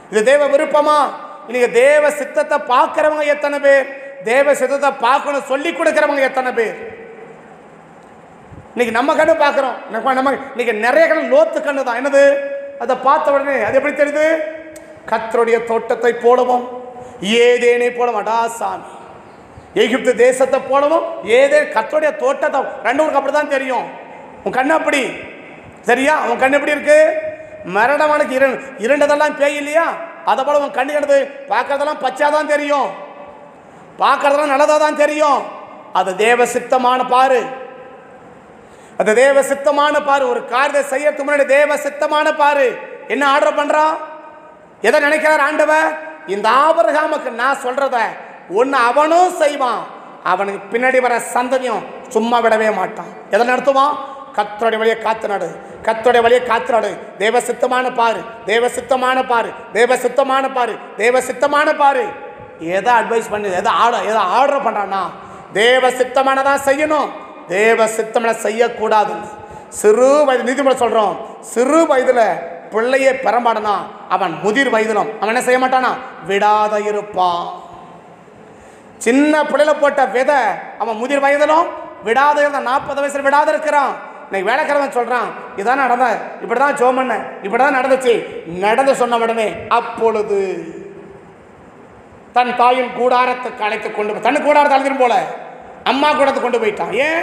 இது தேவ விருப்பமா இன்னைக்கு தேவ சித்தத்தை பார்க்கிறவங்க எத்தனை பேர் தேவ சித்தத்தை பார்க்கணும் சொல்லி கொடுக்கிறவங்க எத்தனை பேர் இன்னைக்கு நம்ம கண்ணு பார்க்குறோம் நம்ம நம்ம இன்னைக்கு நிறைய கண்ணு லோத்து கண்ணு தான் என்னது அதை பார்த்த உடனே அது எப்படி தெரியுது கத்தருடைய தோட்டத்தை போலவும் ஏதேனை போலவும் அடா சாமி எகிப்து தேசத்தை போலவும் ஏதே கத்தருடைய தோட்டத்தை ரெண்டு உனக்கு அப்படி தான் தெரியும் உன் கண்ணு அப்படி சரியா உன் கண்ணு எப்படி இருக்கு மரணவனுக்கு இரு இருண்டதெல்லாம் பேய் இல்லையா அதை போல உன் கண்ணு கண்டது பார்க்கறதெல்லாம் பச்சையாக தான் தெரியும் பார்க்கறதெல்லாம் நல்லதாக தான் தெரியும் அது தேவ சித்தமான பாரு அது தேவ சித்தமான பாரு ஒரு காரியத்தை செய்யறதுக்கு முன்னாடி தேவ சித்தமான பாரு என்ன ஆர்டர் பண்றான் எதை நினைக்கிறார் ஆண்டவர் இந்த ஆபரகாமுக்கு நான் சொல்றத ஒன்று அவனும் செய்வான் அவனுக்கு பின்னாடி வர சந்ததியும் சும்மா விடவே மாட்டான் எதை நடத்துவான் கத்தோடைய வழியை காத்து நடு கத்தோடைய வழியை காத்து நடு தேவ சித்தமான பாரு தேவ சித்தமான பாரு தேவ சித்தமான பாரு தேவ சித்தமான பாரு எதை அட்வைஸ் பண்ணி எதை ஆர்டர் எதை ஆர்டர் பண்ணுறான்னா தேவ சித்தமானதான் செய்யணும் தேவ சித்தமான செய்யக்கூடாதுன்னு சிறு வயது நீதிமன்ற சொல்கிறோம் சிறு வயதில் பிள்ளையை பெறமாடனா அவன் முதிர் வயதிலும் அவன் என்ன செய்ய மாட்டானா விடாத இருப்பான் சின்ன பிள்ளையில போட்ட விதை அவன் முதிர் வயதிலும் விடாத இருந்தான் நாற்பது வயசுல விடாத இருக்கிறான் இன்னைக்கு வேலைக்காரன் சொல்றான் இதான் நடந்த இப்படி தான் ஜோம் பண்ண இப்படி தான் நடந்துச்சு நடந்து சொன்ன உடனே அப்பொழுது தன் தாயின் கூடாரத்துக்கு அழைத்து கொண்டு போய் தன் கூடாரத்தை அழைச்சிட்டு போல அம்மா கூடாரத்தை கொண்டு போயிட்டான் ஏன்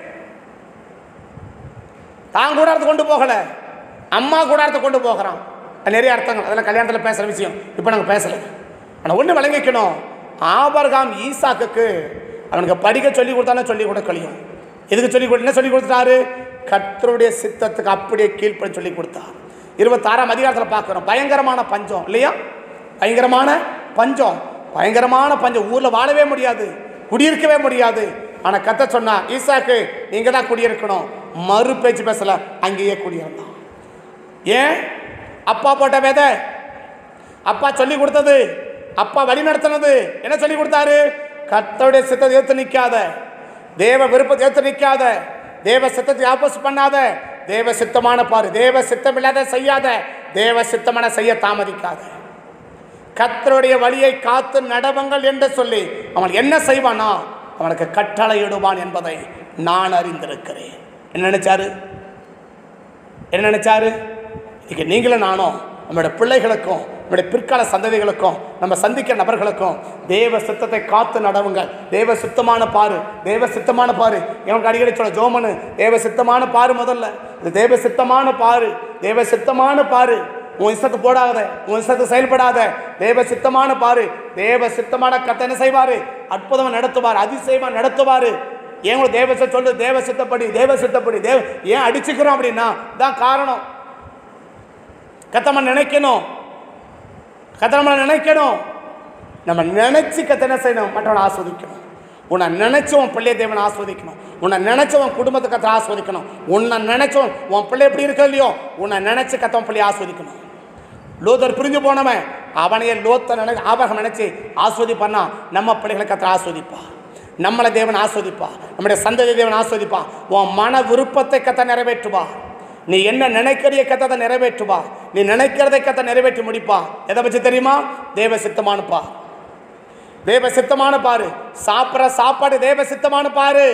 தான் கூடாரத்தை கொண்டு போகல அம்மா கூடாரத்தை கொண்டு போகிறான் அது நிறைய அர்த்தங்கள் அதெல்லாம் கல்யாணத்தில் பேசுகிற விஷயம் இப்போ நாங்கள் பேசலை ஆனால் ஒன்று விளங்கிக்கணும் ஆபர்காம் ஈசாக்குக்கு அவனுக்கு படிக்க சொல்லி கொடுத்தானே சொல்லி கொடுக்கலையும் எதுக்கு சொல்லி கொடு என்ன சொல்லி கொடுத்துட்டாரு கர்த்தருடைய சித்தத்துக்கு அப்படியே கீழ்ப்படி சொல்லி கொடுத்தார் இருபத்தாறாம் அதிகாரத்தில் பார்க்குறோம் பயங்கரமான பஞ்சம் இல்லையா பயங்கரமான பஞ்சம் பயங்கரமான பஞ்சம் ஊரில் வாழவே முடியாது குடியிருக்கவே முடியாது ஆனால் கத்த சொன்னா ஈசாக்கு நீங்கள் தான் குடியிருக்கணும் மறு பேச்சு பேசல அங்கேயே குடியிருந்தான் ஏன் அப்பா போட்ட விதை அப்பா சொல்லி கொடுத்தது அப்பா வழி நடத்தினது என்ன சொல்லி கொடுத்தாரு கர்த்தருடைய சித்தத்தை ஏற்று நிற்காத தேவ விருப்பத்தை ஏற்று நிற்காத தேவ சித்தத்தை ஆப்போஸ் பண்ணாத தேவ சித்தமான பாரு தேவ சித்தம் இல்லாத செய்யாத தேவ சித்தமான செய்ய தாமதிக்காத கர்த்தருடைய வழியை காத்து நடவுங்கள் என்று சொல்லி அவன் என்ன செய்வானா அவனுக்கு கட்டளையிடுவான் என்பதை நான் அறிந்திருக்கிறேன் என்ன நினைச்சாரு என்ன நினைச்சாரு இன்னைக்கு நீங்களும் நானும் நம்மளோட பிள்ளைகளுக்கும் நம்முடைய பிற்கால சந்ததிகளுக்கும் நம்ம சந்திக்கிற நபர்களுக்கும் தேவ சித்தத்தை காத்து நடவுங்க தேவ சித்தமான பாரு தேவ சித்தமான பாரு எனக்கு அடிக்கடி சொல்ல ஜோமனு தேவ சித்தமான பாரு முதல்ல இது தேவ சித்தமான பாரு தேவ சித்தமான பாரு உன் இஷ்டத்து போடாத உன் இஷ்டத்து செயல்படாத தேவ சித்தமான பாரு தேவ சித்தமான கத்தை என்ன செய்வாரு அற்புதமா நடத்துவார் அதிசயமா நடத்துவாரு ஏன் உங்களுக்கு தேவ சித்த சொல்லு தேவ சித்தப்படி தேவ சித்தப்படி தேவ ஏன் அடிச்சுக்கிறோம் அப்படின்னா தான் காரணம் கத்தம நினைக்கணும் கத்தனை நினைக்கணும் நம்ம நினைச்சு கத்த என்ன செய்யணும் மற்றவனை ஆஸ்வதிக்கணும் உன்னை நினைச்சு உன் பிள்ளைய தேவனை ஆஸ்வதிக்கணும் உன்னை நினைச்சு உன் குடும்பத்தை கத்த ஆஸ்வதிக்கணும் உன்னை நினைச்சும் உன் பிள்ளை எப்படி இருக்க இல்லையோ உன்னை நினைச்சு கத்தவன் பிள்ளைய ஆஸ்வதிக்கணும் லோதர் பிரிஞ்சு போனவன் அவனையே லோத்த நினை ஆபகம் நினைச்சு ஆஸ்வதிப்பான்னா நம்ம பிள்ளைகளை கத்த ஆஸ்வதிப்பா நம்மளை தேவன் ஆஸ்வதிப்பா நம்முடைய சந்ததி தேவன் ஆஸ்வதிப்பா உன் மன விருப்பத்தை கத்த நிறைவேற்றுவா நீ என்ன நினைக்கிறிய கத்ததை நிறைவேற்றுவா நீ நினைக்கிறதை கத்த நிறைவேற்றி முடிப்பா எதை பற்றி தெரியுமா தேவ சித்தமான பா தேவ சித்தமான பாரு சாப்பிட்ற சாப்பாடு தேவ சித்தமான பாரு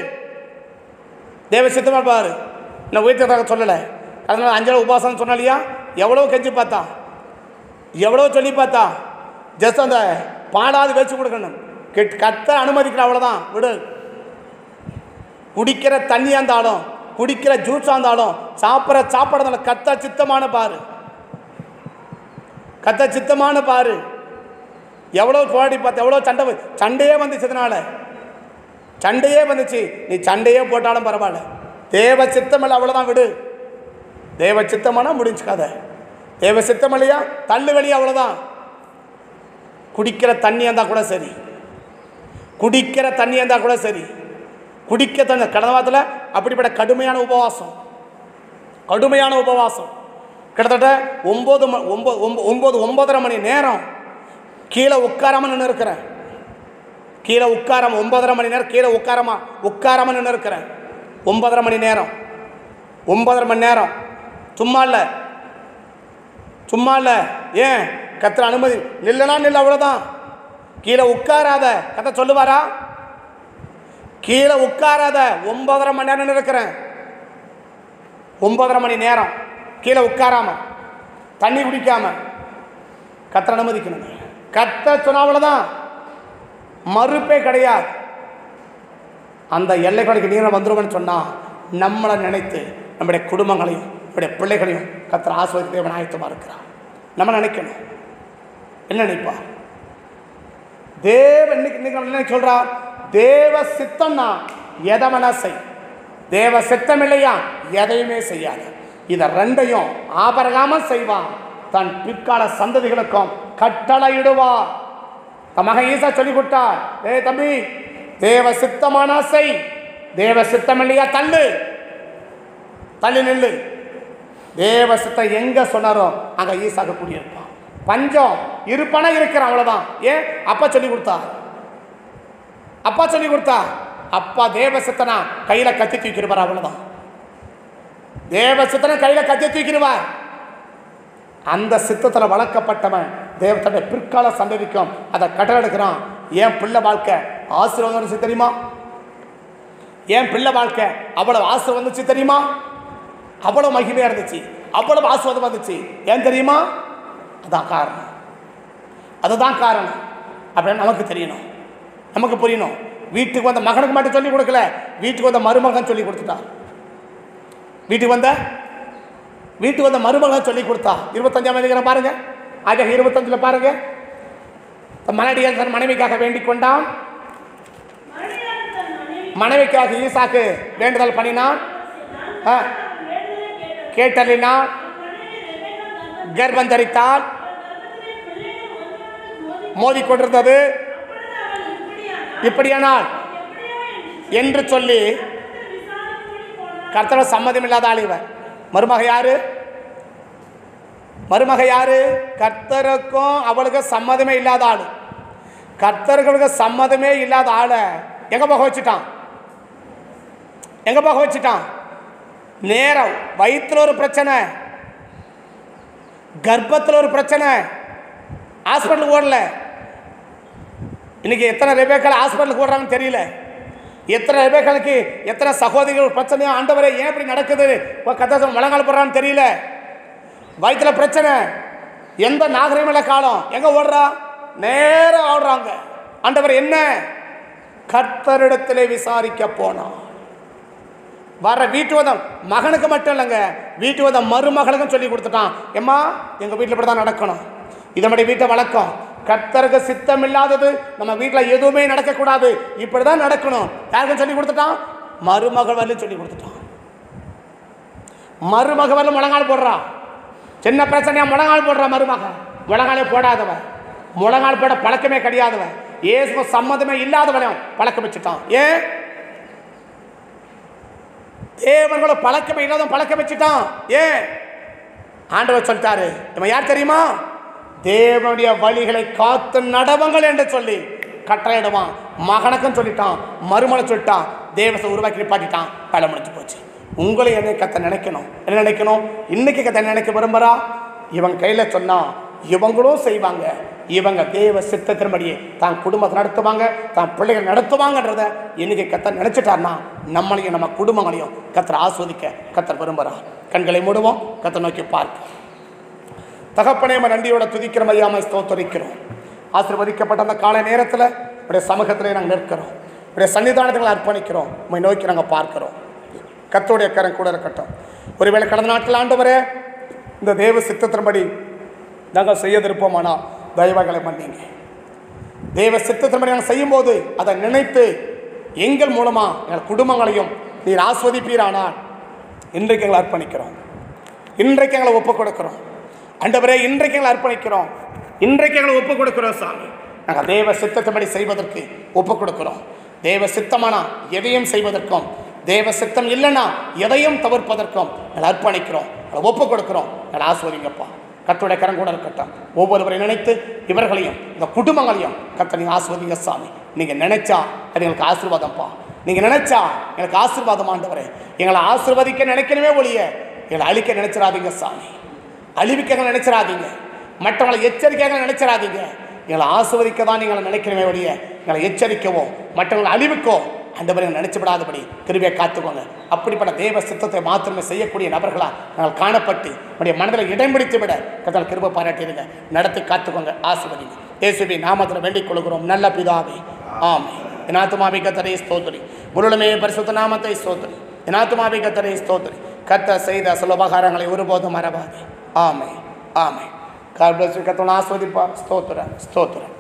தேவ சித்தமான பாரு நான் உயிர்த்ததாக சொல்லலை அதனால அஞ்சல் உபாசனம் சொன்னா இல்லையா எவ்வளோ கெஞ்சி பார்த்தா எவ்வளோ சொல்லி பார்த்தா ஜஸ்ட் அந்த பாடாது வச்சு கொடுக்கணும் கெட் கத்த அனுமதிக்கிற அவ்வளோதான் விடு குடிக்கிற தண்ணியாக இருந்தாலும் குடிக்கிற ஜூஸாக இருந்தாலும் சாப்பிட்ற சாப்பாடு இருந்தாலும் கத்த சித்தமான பாரு கத்த சித்தமான பாரு எவ்வளோ போராடி பார்த்து எவ்வளோ சண்டை வ- சண்டையே வந்துச்சு இதனால சண்டையே வந்துச்சு நீ சண்டையே போட்டாலும் பரவாயில்ல தேவ சித்தமில்லை அவ்வளோதான் விடு தேவ சித்தமானா முடிஞ்சு கதை தேவ சித்தம் இல்லையா தள்ளு வெளியே அவ்வளோதான் குடிக்கிற தண்ணி இருந்தால் கூட சரி குடிக்கிற தண்ணி இருந்தால் கூட சரி குடிக்க தண்ணி கடந்த வாரத்தில் அப்படிப்பட்ட கடுமையான உபவாசம் கடுமையான உபவாசம் கிட்டத்தட்ட ஒம்பது ம ஒம்பது ஒம்ப ஒம்பது ஒம்பதரை மணி நேரம் கீழே உட்காராம நின்று இருக்கிறேன் கீழே உட்காராம ஒன்பதரை மணி நேரம் கீழே உட்காராம உட்காராம நின்று இருக்கிறேன் ஒன்பதரை மணி நேரம் ஒன்பதரை மணி நேரம் சும்மா இல்லை சும்மா இல்லை ஏன் கத்திர அனுமதி நில்லனா நில்ல அவ்வளோதான் கீழே உட்காராத கத்த சொல்லுவாரா கீழே உட்காராத ஒன்பதரை மணி நேரம் இருக்கிறேன் ஒன்பதரை மணி நேரம் கீழே உட்காராம தண்ணி குடிக்காம கத்திர அனுமதிக்கணுங்க கத்த சொன்னா அவ்வளோதான் மறுப்பே கிடையாது அந்த எல்லைக்கடைக்கு நீரை வந்துருவேன்னு சொன்னால் நம்மளை நினைத்து நம்முடைய குடும்பங்களையும் நம்முடைய பிள்ளைகளையும் கத்திர ஆஸ்வதி தேவன் ஆயத்தமாக இருக்கிறார் நம்ம நினைக்கணும் என்ன நினைப்பா தேவ இன்னைக்கு இன்னைக்கு என்ன சொல்றா தேவ சித்தம்னா எதை வேணா செய் தேவ சித்தம் இல்லையா எதையுமே செய்யாது இதை ரெண்டையும் ஆபரகாம செய்வான் தன் பிற்கால சந்ததிகளுக்கும் கட்டளையிடுவா தன் மகன் ஈசா சொல்லி கொடுத்தார் ஏய் தம்பி தேவ சித்தமானா செய் தேவ சித்தம் இல்லையா தள்ளு தள்ளி நில்லு தேவ சித்தம் எங்க சொன்னாரோ அங்க ஈசாக்கு குடியிருப்பான் பஞ்சம் இருப்பனா இருக்கிறான் அவ்வளவுதான் ஏன் அப்பா சொல்லி கொடுத்தா அப்பா சொல்லி கொடுத்தா அப்பா தேவ சித்தனா கையில கத்தி தூக்கிடுவார் அவ்வளவுதான் தேவ சித்தனை கையில கத்தி தூக்கிடுவார் அந்த சித்தத்தில் வளர்க்கப்பட்டவன் தேவத்தோட பிற்கால சந்ததிக்கும் அதை கடலெடுக்கிறான் ஏன் பிள்ளை வாழ்க்கை ஆசீர்வாதம் வந்துச்சு தெரியுமா ஏன் பிள்ளை வாழ்க்கை அவ்வளவு ஆசீர்வாதம் வந்துச்சு தெரியுமா அவ்வளவு மகிமையா இருந்துச்சு அவ்வளவு ஆசீர்வாதம் வந்துச்சு ஏன் தெரியுமா அதான் காரணம் அதுதான் காரணம் அப்படின்னு நமக்கு தெரியணும் நமக்கு புரியணும் வீட்டுக்கு வந்த மகனுக்கு மட்டும் சொல்லி கொடுக்கல வீட்டுக்கு வந்த மருமகன் சொல்லி கொடுத்துட்டான் வீட்டுக்கு வந்த வீட்டுக்கு வந்த மருமகன் சொல்லி கொடுத்தா இருபத்தஞ்சாம் அதிகாரம் பாருங்க ஆக இருபத்தஞ்சில் பாருங்க தன் மனைவியை தன் மனைவிக்காக வேண்டிக் கொண்டான் மறுநாள் தன் மனைவி மனைவிக்காக ஈசாக்கு வேண்டுதல் பண்ணினான் ஆ, வேண்டுதலை கேட்டார். கேட்டலினான் மனைவி ரெபெக்கா கர்ப்ப- கர்ப்பம் தரித்தால் அவள் கர்ப்பத்திலே பிள்ளைகள் ஒன்றாவது மோதி மோதிக்கொண்டிருந்தது அப்பொழுது அவள் இப்படியானாள். இப்படியானால் எப்படியோ என்று என்று சொல்லி கர்த்தர் விசாரிக்கும்படி போனார். கர்த்தர சம்மதம் இல்லாத ஆள் இவன் மருமக யாரு மருமக யாரு கர்த்தருக்கும் அவளுக்கு சம்மதமே இல்லாத ஆளு கர்த்தர்களுக்கு சம்மதமே இல்லாத ஆளை எங்க போக வச்சுட்டான் எங்க போக வச்சுட்டான் நேரம் வயிற்றுல ஒரு பிரச்சனை கர்ப்பத்தில் ஒரு பிரச்சனை ஹாஸ்பிட்டலுக்கு ஓடல இன்னைக்கு எத்தனை ரெபேக்கள் ஹாஸ்பிட்டலுக்கு ஓடுறாங்கன்னு தெரியல எத்தனை ரெபேக்களுக்கு எத்தனை சகோதரிகள் பிரச்சனையோ ஆண்டவரே ஏன் இப்படி நடக்குது கதை முழங்கால் போடுறான்னு தெரியல வயிற்றுல பிரச்சனை எந்த நாகரிகமில்ல காலம் எங்க ஓடுறா நேரம் ஓடுறாங்க ஆண்டவர் என்ன கர்த்தரிடத்திலே விசாரிக்க போனான் வர வீட்டு வதம் மகனுக்கு மட்டும் இல்லைங்க வீட்டு வதம் மருமகளுக்கும் சொல்லி கொடுத்துட்டான் எம்மா எங்கள் வீட்டில் இப்படி தான் நடக்கணும் இதை மாதிரி வீட்டை வழக்கம் கர்த்தருக்கு சித்தம் இல்லாதது நம்ம வீட்டில் எதுவுமே நடக்கக்கூடாது இப்படி தான் நடக்கணும் யாருக்கும் சொல்லி கொடுத்துட்டான் மருமகள் வரலும் சொல்லி கொடுத்துட்டான் மருமக வரலும் முழங்கால் போடுறா சின்ன பிரச்சனையா முழங்கால் போடுறா மருமக முழங்காலே போடாதவன் முழங்கால் போட பழக்கமே கிடையாதவன் ஏசு சம்மதமே இல்லாதவனையும் பழக்கம் வச்சுட்டான் ஏன் தேவர்களை பழக்கமே இல்லாத பழக்க வச்சுட்டான் ஏன் ஆண்டவர் சொல்லிட்டாரு இவன் யார் தெரியுமா தேவனுடைய வழிகளை காத்து நடவுங்கள் என்று சொல்லி கட்டளையிடுவான் மகனுக்கும் சொல்லிட்டான் மருமனை சொல்லிட்டான் தேவசை உருவாக்கி நிப்பாட்டிட்டான் வேலை முடிஞ்சு போச்சு உங்களை என்னை கத்த நினைக்கணும் என்ன நினைக்கணும் இன்னைக்கு கத்த நினைக்க விரும்புகிறா இவன் கையில் சொன்னா இவங்களும் செய்வாங்க இவங்க தேவ சித்தத்தின்படியே தான் குடும்பத்தை நடத்துவாங்க தான் பிள்ளைகள் நடத்துவாங்கன்றத இன்னைக்கு கத்தர் நினைச்சிட்டார்னா நம்மளையும் நம்ம குடும்பங்களையும் கத்தர் ஆஸ்வதிக்க கத்தர் விரும்புகிறார் கண்களை மூடுவோம் கத்தர் நோக்கி பார்ப்போம் தகப்பனே நம்ம நன்றியோட துதிக்கிற மையாம ஸ்தோத்தரிக்கிறோம் ஆசீர்வதிக்கப்பட்ட அந்த காலை நேரத்தில் உடைய சமூகத்திலே நாங்கள் நிற்கிறோம் உடைய சன்னிதானத்தை அர்ப்பணிக்கிறோம் உண்மை நோக்கி நாங்கள் பார்க்கிறோம் கத்தோடைய கரம் கூட இருக்கட்டும் ஒருவேளை கடந்த நாட்கள் ஆண்டவரே இந்த தேவ சித்தத்தின்படி நாங்கள் செய்யதிருப்போமானா தயவாகளை மன்னிங்க தேவ சித்தத்தின்படி நாங்கள் செய்யும்போது அதை நினைத்து எங்கள் மூலமாக எங்கள் குடும்பங்களையும் நீர் ஆஸ்வதிப்பீரானால் இன்றைக்கு எங்களை அர்ப்பணிக்கிறோம் இன்றைக்கு எங்களை ஒப்புக் கொடுக்கிறோம் ஆண்டவரே இன்றைக்கு எங்களை அர்ப்பணிக்கிறோம் இன்றைக்கு எங்களை ஒப்புக் கொடுக்கிறோம் சாமி நாங்கள் தேவ சித்தத்தின்படி செய்வதற்கு ஒப்புக் கொடுக்கிறோம் தேவ சித்தமானா எதையும் செய்வதற்கும் தேவ சித்தம் இல்லைன்னா எதையும் தவிர்ப்பதற்கும் எங்களை அர்ப்பணிக்கிறோம் எங்களை ஒப்புக் கொடுக்கிறோம் எங்களை ஆஸ்வதிங்கப்பா கத்துடைய கரம் கூட இருக்கட்டும் ஒவ்வொருவரை நினைத்து இவர்களையும் இந்த குடும்பங்களையும் கத்த நீங்கள் ஆசிர்வதிங்க சாமி நீங்கள் நினைச்சா அது எங்களுக்கு ஆசீர்வாதம்ப்பா நீங்கள் நினைச்சா எனக்கு ஆசீர்வாதம் ஆண்டவரே எங்களை ஆசீர்வதிக்க நினைக்கணுமே ஒழிய எங்களை அழிக்க நினைச்சிடாதீங்க சாமி அழிவிக்க எங்களை நினைச்சிடாதீங்க மற்றவங்களை எச்சரிக்கையாக நினைச்சிடாதீங்க எங்களை ஆசிர்வதிக்க தான் நீங்கள் நினைக்கிறமே ஒழிய எங்களை எச்சரிக்கவோ மற்றவங்களை அழிவுக்கோ அந்த மாதிரி நினைச்சு விடாதபடி கிருபியை காத்துக்கோங்க அப்படிப்பட்ட தேவ சித்தத்தை மாத்திரமே செய்யக்கூடிய நபர்களாக நாங்கள் காணப்பட்டு நம்முடைய மனதில் இடம் பிடித்து விட கத்தால் கிருபை பாராட்டிடுங்க நடத்தி காத்துக்கோங்க ஆசிர்வதிங்க இயேசுவி நாமத்தில் வேண்டிக் கொள்கிறோம் நல்ல பிதாவே ஆமே என் ஆத்துமாவை கத்தரை ஸ்தோத்திரி முழுமே பரிசுத்த நாமத்தை ஸ்தோத்திரி என் ஆத்துமாவை கத்தரை ஸ்தோத்திரி கத்த செய்த சுலபகாரங்களை ஒருபோதும் மறவாதே ஆமே ஆமே கார்பிளஸ் கத்தோட ஆஸ்வதிப்பார் ஸ்தோத்திரம் ஸ்தோத்திரம்